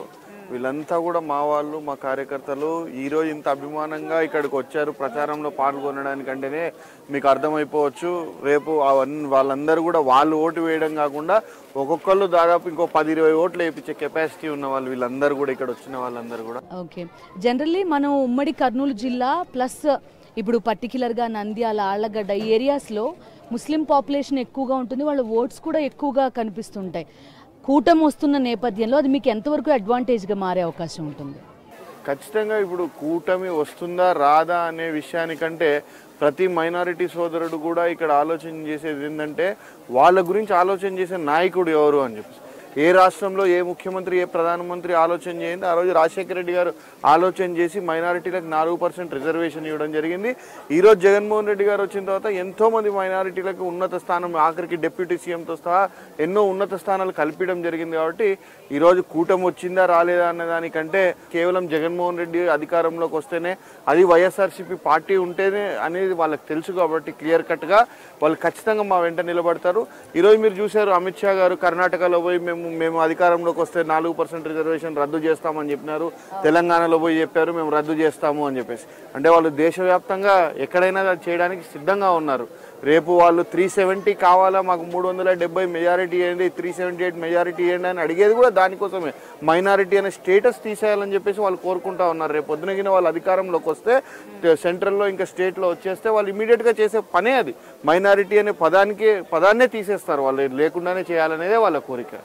Speaker 5: వీళ్ళంతా కూడా మా వాళ్ళు మా కార్యకర్తలు ఈరోజు ఇంత అభిమానంగా ఇక్కడికి వచ్చారు ప్రచారంలో పాల్గొనడానికంటేనే మీకు అర్థమైపోవచ్చు రేపు అవన్నీ వాళ్ళందరూ కూడా వాళ్ళు ఓటు వేయడం కాకుండా ఒక్కొక్కళ్ళు దాదాపు ఇంకో పది ఇరవై ఓట్లు వేయించే కెపాసిటీ ఉన్న వాళ్ళు వీళ్ళందరూ కూడా ఇక్కడ వచ్చిన వాళ్ళందరూ కూడా
Speaker 1: ఓకే జనరల్లీ మనం ఉమ్మడి కర్నూలు జిల్లా ప్లస్ ఇప్పుడు పర్టికులర్గా నంద్యాల ఆళ్లగడ్డ ఈ ఏరియాస్లో ముస్లిం పాపులేషన్ ఎక్కువగా ఉంటుంది వాళ్ళ ఓట్స్ కూడా ఎక్కువగా కనిపిస్తుంటాయి కూటమి వస్తున్న నేపథ్యంలో అది మీకు ఎంతవరకు అడ్వాంటేజ్గా మారే అవకాశం ఉంటుంది
Speaker 5: ఖచ్చితంగా ఇప్పుడు కూటమి వస్తుందా రాదా అనే విషయానికంటే ప్రతి మైనారిటీ సోదరుడు కూడా ఇక్కడ ఆలోచన చేసేది ఏంటంటే వాళ్ళ గురించి ఆలోచన చేసే నాయకుడు ఎవరు అని చెప్పేసి ఏ రాష్ట్రంలో ఏ ముఖ్యమంత్రి ఏ ప్రధానమంత్రి ఆలోచన చేయండి ఆ రోజు రాజశేఖర రెడ్డి గారు ఆలోచన చేసి మైనారిటీలకు నాలుగు పర్సెంట్ రిజర్వేషన్ ఇవ్వడం జరిగింది ఈ రోజు జగన్మోహన్ రెడ్డి గారు వచ్చిన తర్వాత ఎంతో మంది మైనారిటీలకు ఉన్నత స్థానం ఆఖరికి డిప్యూటీ సీఎంతో సహా ఎన్నో ఉన్నత స్థానాలు కల్పించడం జరిగింది కాబట్టి ఈ రోజు కూటమి వచ్చిందా రాలేదా అన్న దానికంటే కేవలం జగన్మోహన్ రెడ్డి అధికారంలోకి వస్తేనే అది వైఎస్ఆర్సీపీ పార్టీ ఉంటేనే అనేది వాళ్ళకి తెలుసు కాబట్టి క్లియర్ కట్గా వాళ్ళు ఖచ్చితంగా మా వెంట నిలబడతారు ఈరోజు మీరు చూశారు అమిత్ షా గారు కర్ణాటకలో పోయి మేము మేము అధికారంలోకి వస్తే నాలుగు పర్సెంట్ రిజర్వేషన్ రద్దు చేస్తామని చెప్పినారు తెలంగాణలో పోయి చెప్పారు మేము రద్దు చేస్తాము అని చెప్పేసి అంటే వాళ్ళు దేశవ్యాప్తంగా ఎక్కడైనా చేయడానికి సిద్ధంగా ఉన్నారు రేపు వాళ్ళు త్రీ సెవెంటీ కావాలా మాకు మూడు వందల డెబ్బై మెజారిటీ ఇవ్వండి త్రీ సెవెంటీ ఎయిట్ మెజారిటీ ఇవ్వండి అని అడిగేది కూడా దానికోసమే మైనారిటీ అనే స్టేటస్ తీసేయాలని చెప్పేసి వాళ్ళు కోరుకుంటా ఉన్నారు రేపు పొద్దునగిన వాళ్ళు అధికారంలోకి వస్తే సెంట్రల్లో ఇంకా స్టేట్లో వచ్చేస్తే వాళ్ళు ఇమీడియట్గా చేసే పనే అది మైనారిటీ అనే పదానికి పదాన్నే తీసేస్తారు వాళ్ళు లేకుండానే చేయాలనేదే వాళ్ళ కోరిక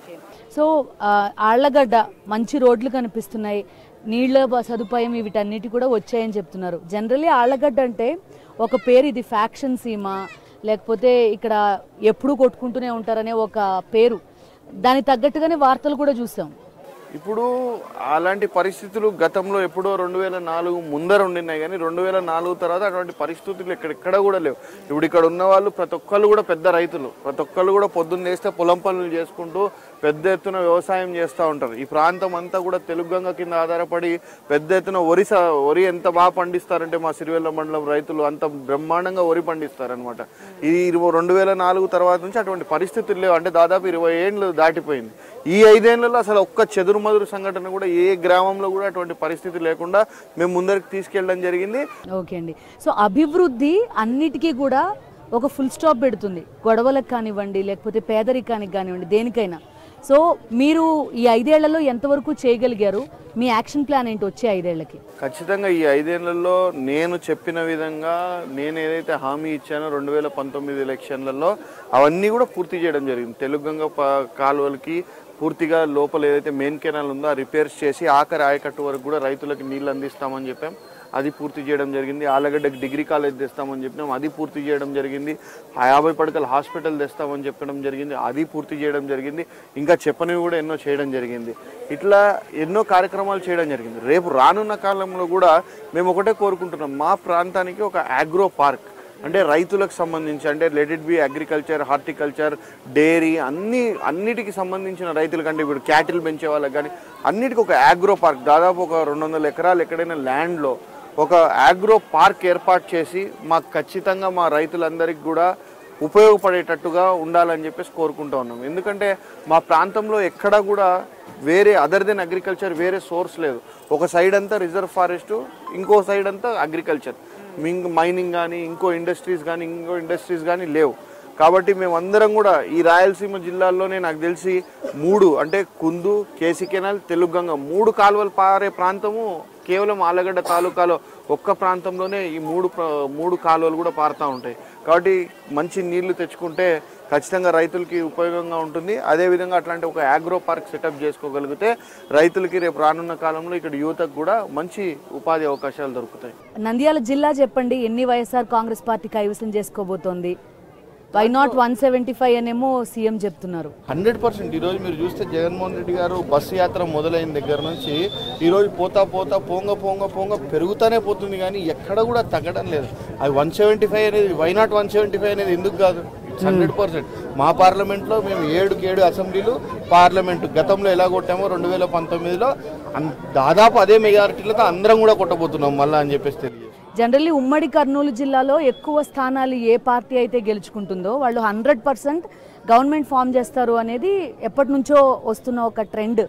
Speaker 1: సో ఆ, ఆళ్లగడ్డ మంచి రోడ్లు కనిపిస్తున్నాయి నీళ్ళ బ- సదుపాయం వీటన్నిటి కూడా వచ్చాయని చెప్తున్నారు జనరల్లీ ఆళ్లగడ్డ అంటే ఒక పేరు ఇది ఫ్యాక్షన్ సీమ లేకపోతే ఇక్కడ ఎప్పుడూ కొట్టుకుంటూనే ఉంటారనే ఒక పేరు దానికి తగ్గట్టుగానే వార్తలు కూడా చూసాం
Speaker 5: ఇప్పుడు అలాంటి పరిస్థితులు గతంలో ఎప్పుడో రెండు వేల నాలుగు ముందర ఉండినాయి కానీ రెండు వేల నాలుగు తర్వాత అటువంటి పరిస్థితులు ఎక్కడెక్కడ కూడా లేవు ఇప్పుడు ఇక్కడ ఉన్న వాళ్ళు ప్రతి ఒక్కళ్ళు కూడా పెద్ద రైతులు ప్రతి ఒక్కళ్ళు కూడా పొద్దున్న లేస్తే పొలం పనులు చేసుకుంటూ పెద్ద ఎత్తున వ్యవసాయం చేస్తూ ఉంటారు ఈ ప్రాంతం అంతా కూడా తెలుగంగ కింద ఆధారపడి పెద్ద ఎత్తున వరి స- వరి ఎంత బాగా పండిస్తారంటే మా సిరివెల్ల మండలం రైతులు అంత బ్రహ్మాండంగా వరి పండిస్తారనమాట ఇది ఇరవై రెండు వేల నాలుగు తర్వాత నుంచి అటువంటి పరిస్థితులు లేవు అంటే దాదాపు ఇరవై ఏళ్ళు దాటిపోయింది ఈ ఐదేళ్లలో అసలు ఒక్క చెదురుమదురు సంఘటన కూడా ఏ గ్రామంలో కూడా అటువంటి పరిస్థితి లేకుండా మేము ముందరికి తీసుకెళ్ళడం జరిగింది
Speaker 1: ఓకే అండి సో అభివృద్ధి అన్నిటికీ కూడా ఒక ఫుల్ స్టాప్ పెడుతుంది గొడవలకు కానివ్వండి లేకపోతే పేదరికానికి కానివ్వండి దేనికైనా సో మీరు ఈ ఐదేళ్లలో ఎంతవరకు చేయగలిగారు మీ యాక్షన్ ప్లాన్ ఏంటి వచ్చే ఐదేళ్లకి
Speaker 5: ఖచ్చితంగా ఈ ఐదేళ్లలో నేను చెప్పిన విధంగా నేను ఏదైతే హామీ ఇచ్చానో రెండు వేల పంతొమ్మిది ఎలక్షన్లలో అవన్నీ కూడా పూర్తి చేయడం జరిగింది తెలుగంగ ప- కాలువలకి పూర్తిగా లోపల ఏదైతే మెయిన్ కెనాల్ ఉందో ఆ రిపేర్స్ చేసి ఆఖరి ఆయకట్టు వరకు కూడా రైతులకు నీళ్ళు అందిస్తామని చెప్పాం అది పూర్తి చేయడం జరిగింది ఆలగడ్డకి డిగ్రీ కాలేజ్ తెస్తామని చెప్పినాం అది పూర్తి చేయడం జరిగింది ఆ యాభై పడకల హాస్పిటల్ తెస్తామని చెప్పడం జరిగింది అది పూర్తి చేయడం జరిగింది ఇంకా చెప్పనివి కూడా ఎన్నో చేయడం జరిగింది ఇట్లా ఎన్నో కార్యక్రమాలు చేయడం జరిగింది రేపు రానున్న కాలంలో కూడా మేము ఒకటే కోరుకుంటున్నాం మా ప్రాంతానికి ఒక ఆగ్రో పార్క్ అంటే రైతులకు సంబంధించి అంటే let it be agriculture horticulture dairy అన్ని అన్నిటికి సంబంధించిన రైతులకు అంటే ఇప్పుడు క్యాటిల్ పెంచే వాళ్ళకి కానీ అన్నిటికీ ఒక ఆగ్రో పార్క్ దాదాపు ఒక రెండు వందల ఎకరాలు ఎక్కడైనా ల్యాండ్లో ఒక ఆగ్రో పార్క్ ఏర్పాటు చేసి మాకు ఖచ్చితంగా మా రైతులందరికీ కూడా ఉపయోగపడేటట్టుగా ఉండాలని చెప్పేసి కోరుకుంటా ఉన్నాం ఎందుకంటే మా ప్రాంతంలో ఎక్కడా కూడా వేరే అదర్ దెన్ అగ్రికల్చర్ వేరే సోర్స్ లేదు ఒక సైడ్ అంతా రిజర్వ్ ఫారెస్ట్ ఇంకో సైడ్ అంతా అగ్రికల్చర్ మింగ్ మైనింగ్ కానీ ఇంకో ఇండస్ట్రీస్ కానీ ఇంకో ఇండస్ట్రీస్ కానీ లేవు కాబట్టి మేమందరం కూడా ఈ రాయలసీమ జిల్లాల్లోనే నాకు తెలిసి మూడు అంటే కుందు కేసీ కెనాల్ తెలుగంగ మూడు కాలువలు పారే ప్రాంతము కేవలం ఆలగడ్డ తాలూకాలో ఒక్క ప్రాంతంలోనే ఈ మూడు ప్ర- మూడు కాలువలు కూడా పారుతూ ఉంటాయి కాబట్టి మంచి నీళ్లు తెచ్చుకుంటే ఖచ్చితంగా రైతులకి ఉపయోగంగా ఉంటుంది అదేవిధంగా అట్లాంటి ఒక ఆగ్రో పార్క్ సెటప్ చేసుకోగలిగితే రైతులకి రేపు రానున్న కాలంలో ఇక్కడ యువతకు కూడా మంచి ఉపాధి అవకాశాలు దొరుకుతాయి
Speaker 1: నంద్యాల జిల్లా చెప్పండి ఎన్ని వైఎస్ఆర్ కాంగ్రెస్ పార్టీ కైవసం చేసుకోబోతోంది why not one seventy five అనేమో సీఎం చెప్తున్నారు
Speaker 5: హండ్రెడ్ పర్సెంట్ ఈరోజు మీరు చూస్తే జగన్మోహన్ రెడ్డి గారు బస్సు యాత్ర మొదలైన దగ్గర నుంచి ఈరోజు పోతా పోతా పోంగ పోంగ పోంగ పెరుగుతానే పోతుంది కానీ ఎక్కడ కూడా తగ్గడం లేదు అది వన్ సెవెంటీ ఫైవ్ అనేది why not one seventy five అనేది ఎందుకు కాదు ఇట్స్ హండ్రెడ్ పర్సెంట్ మా పార్లమెంట్లో మేము ఏడుకి ఏడు అసెంబ్లీలు పార్లమెంట్ గతంలో ఎలా కొట్టామో రెండు వేల పంతొమ్మిదిలో అన్- దాదాపు అదే మెజారిటీలతో అందరం కూడా కొట్టబోతున్నాం మళ్ళీ అని చెప్పేసి తెలియదు
Speaker 1: జనరల్లీ ఉమ్మడి కర్నూలు జిల్లాలో ఎక్కువ స్థానాలు ఏ పార్టీ అయితే గెలుచుకుంటుందో వాళ్ళు హండ్రెడ్ పర్సెంట్ గవర్నమెంట్ ఫామ్ చేస్తారు అనేది ఎప్పటి నుంచో వస్తున్న ఒక ట్రెండ్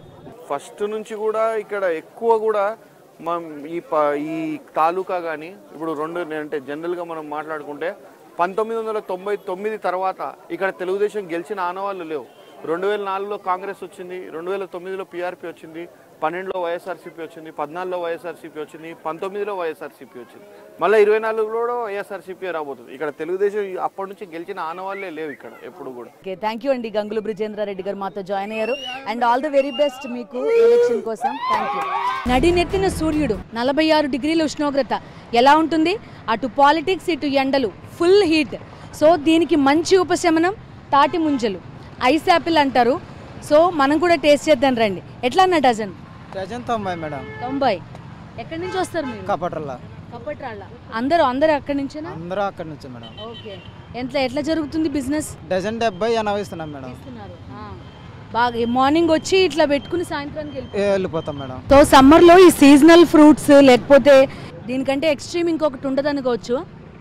Speaker 5: ఫస్ట్ నుంచి కూడా ఇక్కడ ఎక్కువ కూడా మా ఈ ప ఈ తాలూకా కానీ ఇప్పుడు రెండు అంటే జనరల్గా మనం మాట్లాడుకుంటే పంతొమ్మిది వందల తొంభై తొమ్మిది తర్వాత ఇక్కడ తెలుగుదేశం గెలిచిన ఆనవాళ్ళు లేవు రెండు వేల నాలుగులో కాంగ్రెస్ వచ్చింది రెండు వేల తొమ్మిదిలో పీఆర్పీ వచ్చింది పన్నెండులో వైఎస్ఆర్సీపీ వచ్చింది పద్నాలుగులో వైఎస్ఆర్సీపీ వచ్చింది పంతొమ్మిదిలో వైఎస్ఆర్సీపీ వచ్చింది మళ్ళీ ఇరవై నాలుగులో కూడా వైఎస్ఆర్సీపీ రాబోతుంది ఇక్కడ తెలుగుదేశం అప్పటి నుంచి గెలిచిన ఆనవాళ్ళే లేవు ఇక్కడ ఎప్పుడు కూడా
Speaker 1: ఓకే థ్యాంక్ యూ అండి గంగులు బ్రిజేంద్రారెడ్డి గారు మాతో జాయిన్ అయ్యారు and all the very best మీకు ఎలక్షన్ కోసం థ్యాంక్ యూ నడినెత్తిన సూర్యుడు నలభై ఆరు డిగ్రీల ఉష్ణోగ్రత ఎలా ఉంటుంది అటు పాలిటిక్స్ ఇటు ఎండలు ఫుల్ హీట్ సో దీనికి మంచి ఉపశమనం తాటి ముంజలు ఐస్ యాపిల్ అంటారు సో మనం కూడా టేస్ట్ చేద్దాం రండి ఎట్లా అన్న డజన్
Speaker 6: డజన్ తొంభై మేడం
Speaker 1: తొంభై ఎక్కడి నుంచి వస్తారు మీరు
Speaker 6: కపట్రల్లా
Speaker 1: కప్పట్రాళ్ళ అందరూ అందరూ అక్కడి నుంచేనా
Speaker 6: అందరూ అక్కడి నుంచి మేడం
Speaker 1: ఓకే ఎంత ఎట్లా జరుగుతుంది బిజినెస్
Speaker 6: డజన్ డెబ్బై ఎనభై ఇస్తున్నాం మేడం
Speaker 1: ఇస్తున్నారు ఆ. బాగా మార్నింగ్ వచ్చి ఇట్లా పెట్టుకుని సాయంత్రానికి వెళ్ళిపోతారు.
Speaker 6: ఏ, వెళ్ళిపోతాం మేడం
Speaker 1: సో సమ్మర్లో ఈ సీజనల్ ఫ్రూట్స్ లేకపోతే దీనికంటే ఎక్స్ట్రీమ్ ఇంకొకటి ఉండదు అనుకోవచ్చు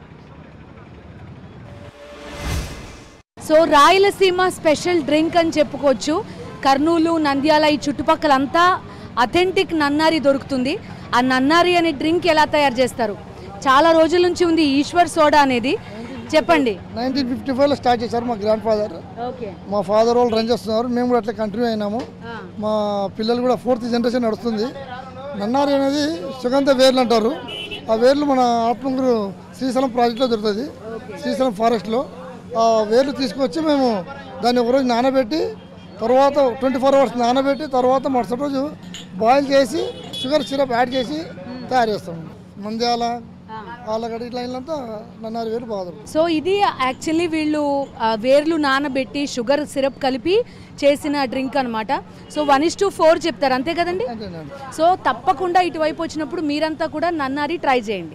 Speaker 1: సో రాయలసీమ స్పెషల్ డ్రింక్ అని చెప్పుకోవచ్చు కర్నూలు నంద్యాల ఈ చుట్టుపక్కల అంతా అథెంటిక్ నన్నారి దొరుకుతుంది ఆ నన్నారి అనే డ్రింక్ ఎలా తయారు చేస్తారు చాలా రోజుల నుంచి ఉంది ఈశ్వర్ సోడా అనేది చెప్పండి
Speaker 11: నైన్టీన్ ఫిఫ్టీ ఫైవ్లో స్టార్ట్ చేశారు మా గ్రాండ్ ఫాదర్
Speaker 1: ఓకే
Speaker 11: మా ఫాదర్ వాళ్ళు రన్ చేస్తున్నారు మేము కూడా అట్లా కంటిన్యూ అయినాము మా పిల్లలు కూడా ఫోర్త్ జనరేషన్ నడుస్తుంది నన్నారి అనేది సుగంధ వేర్లు అంటారు ఆ వేర్లు మన ఆత్మగురు శ్రీశైలం ప్రాజెక్ట్లో దొరుకుతుంది శ్రీశైలం ఫారెస్ట్లో ఆ వేర్లు తీసుకొచ్చి మేము దాన్ని ఒకరోజు నానబెట్టి తర్వాత ట్వంటీ ఫోర్ అవర్స్ నానబెట్టి తర్వాత మరుసటి రోజు బాయిల్ చేసి షుగర్ సిరప్ యాడ్ చేసి తయారు చేస్తాము మంద్యాల ఆలగడ్డ ఇట్లా ఇల్లంతా నన్నారి వేరు బాగా దొరుకుతుంది.
Speaker 1: సో ఇది యాక్చువల్లీ వీళ్ళు ఆ, వేర్లు నానబెట్టి షుగర్ సిరప్ కలిపి చేసిన డ్రింక్ అన్నమాట so one is to four చెప్తారు అంతే కదండి సో తప్పకుండా ఇటువైపు వచ్చినప్పుడు మీరంతా కూడా నన్నారి ట్రై చేయండి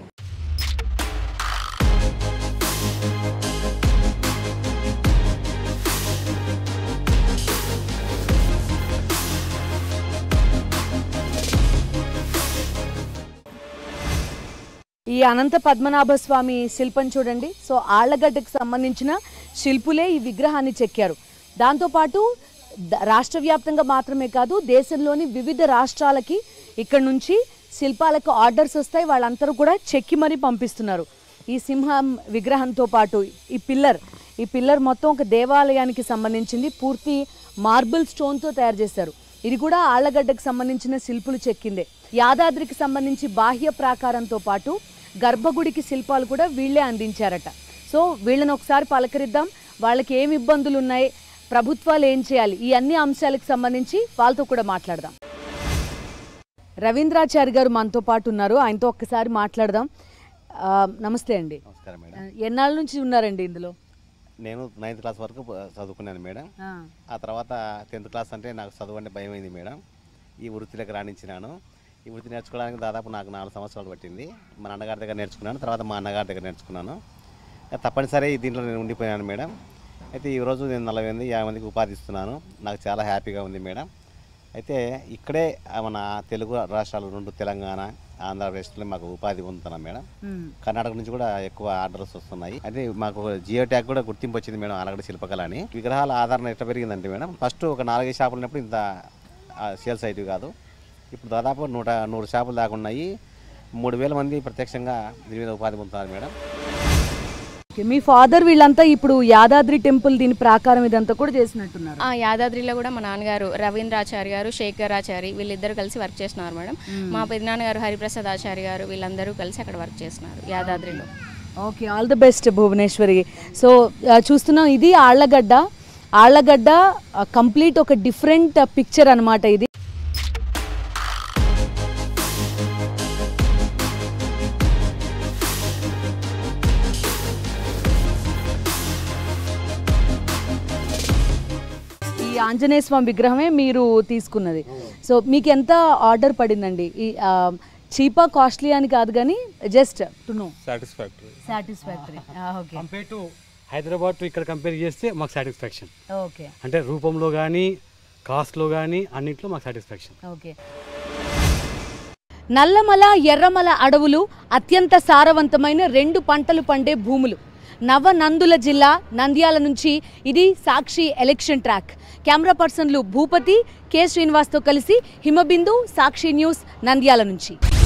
Speaker 1: ఈ అనంత పద్మనాభ స్వామి శిల్పం చూడండి సో ఆళ్లగడ్డకు సంబంధించిన శిల్పులే ఈ విగ్రహాన్ని చెక్కారు దాంతోపాటు ద- రాష్ట్ర వ్యాప్తంగా మాత్రమే కాదు దేశంలోని వివిధ రాష్ట్రాలకి ఇక్కడ నుంచి శిల్పాలకు ఆర్డర్స్ వస్తాయి వాళ్ళందరూ కూడా చెక్కి మరీ పంపిస్తున్నారు ఈ సింహం విగ్రహంతో పాటు ఈ పిల్లర్ ఈ పిల్లర్ మొత్తం ఒక దేవాలయానికి సంబంధించింది పూర్తి మార్బుల్ స్టోన్తో తయారు చేశారు ఇది కూడా ఆళ్లగడ్డకు సంబంధించిన శిల్పులు చెక్కిందే యాదాద్రికి సంబంధించి బాహ్య ప్రాకారంతో పాటు గర్భగుడికి శిల్పాలు కూడా వీళ్ళే అందించారట సో వీళ్ళని ఒకసారి పలకరిద్దాం వాళ్ళకి ఏమి ఇబ్బందులు ఉన్నాయి ప్రభుత్వాలు ఏం చేయాలి ఈ అన్ని అంశాలకు సంబంధించి వాళ్ళతో కూడా మాట్లాడదాం రవీంద్రాచారి గారు మనతో పాటు ఉన్నారు ఆయనతో ఒక్కసారి మాట్లాడదాం ఆ, నమస్తే అండి
Speaker 7: నమస్కారం మేడం
Speaker 1: ఎన్నాళ్ళ నుంచి ఉన్నారండి ఇందులో
Speaker 7: నేను నైన్త్ క్లాస్ వరకు ప- చదువుకున్నాను మేడం
Speaker 1: ఆ.
Speaker 7: ఆ తర్వాత టెన్త్ క్లాస్ అంటే నాకు చదువు అంటే భయం అయింది మేడం ఈ వృత్తిలోకి రాణించినాను ఈ వృత్తి నేర్చుకోవడానికి దాదాపు నాకు నాలుగు సంవత్సరాలు పట్టింది మా నాన్నగారి దగ్గర నేర్చుకున్నాను తర్వాత మా అన్నగారి దగ్గర నేర్చుకున్నాను ఇక తప్పనిసరి దీంట్లో నేను ఉండిపోయాను మేడం అయితే ఈరోజు నేను నలభై మంది యాభై మందికి ఉపాధి ఇస్తున్నాను నాకు చాలా హ్యాపీగా ఉంది మేడం అయితే ఇక్కడే ఆ మన తెలుగు రాష్ట్రాలు రెండు తెలంగాణ ఆంధ్రప్రదేశ్లో మాకు ఉపాధి పొందుతున్నాం మేడం కర్ణాటక నుంచి కూడా ఎక్కువ ఆర్డర్స్ వస్తున్నాయి అయితే మాకు జియో ట్యాగ్ కూడా గుర్తింపు వచ్చింది మేడం ఆలగడ శిల్పకళ అని విగ్రహాల ఆధారణ ఎట్లా పెరిగిందంటే మేడం ఫస్ట్ ఒక నాలుగైదు షాపులు ఉన్నప్పుడు ఇంత సేల్స్ అయితే కాదు ఇప్పుడు దాదాపు నూట నూరు షాపులు దాకా ఉన్నాయి మూడు వేల మంది ప్రత్యక్షంగా దీని మీద ఉపాధి పొందుతున్నారు మేడం
Speaker 1: ఓకే, మీ ఫాదర్ వీళ్ళంతా ఇప్పుడు యాదాద్రి టెంపుల్ దీని ప్రాకారం ఇదంతా కూడా చేసినట్టున్నారు
Speaker 23: ఆ యాదాద్రిలో కూడా మా నాన్నగారు రవీంద్రాచారి గారు శేఖరాచారి వీళ్ళిద్దరు కలిసి వర్క్ చేస్తున్నారు మేడం మా పెద్దనాన్నగారు హరిప్రసాద్ ఆచారి గారు వీళ్ళందరూ కలిసి అక్కడ వర్క్ చేస్తున్నారు యాదాద్రిలో
Speaker 1: okay all the best Bhuvaneshwari so ఆ, చూస్తున్నాం ఇది ఆళ్లగడ్డ ఆళ్లగడ్డ కంప్లీట్ ఒక డిఫరెంట్ పిక్చర్ అన్నమాట ఇది ఈ ఆంజనేయ స్వామి విగ్రహమే మీరు తీసుకున్నది సో మీకు ఎంత ఆర్డర్ పడిందండి ఈ చీపా కాస్ట్లీ అని కాదు కానీ just to know
Speaker 24: satisfactory
Speaker 1: satisfactory okay
Speaker 24: compare to Hyderabad to ఇక్కడ కంపేర్ చేస్తే మాకు సాటిస్ఫాక్షన్
Speaker 1: ఓకే
Speaker 24: అంటే రూపంలో కానీ కాస్ట్లో కానీ అన్నింటిలో మాకు సాటిస్ఫాక్షన్
Speaker 1: ఓకే నల్లమల ఎర్రమల అడవులు అత్యంత సారవంతమైన రెండు పంటలు పండే భూములు
Speaker 3: నవనందుల జిల్లా నంద్యాల నుంచి ఇది సాక్షి ఎలక్షన్ ట్రాక్ కెమెరా పర్సన్లు భూపతి కె శ్రీనివాస్తో కలిసి హిమబిందు సాక్షి న్యూస్ నంద్యాల నుంచి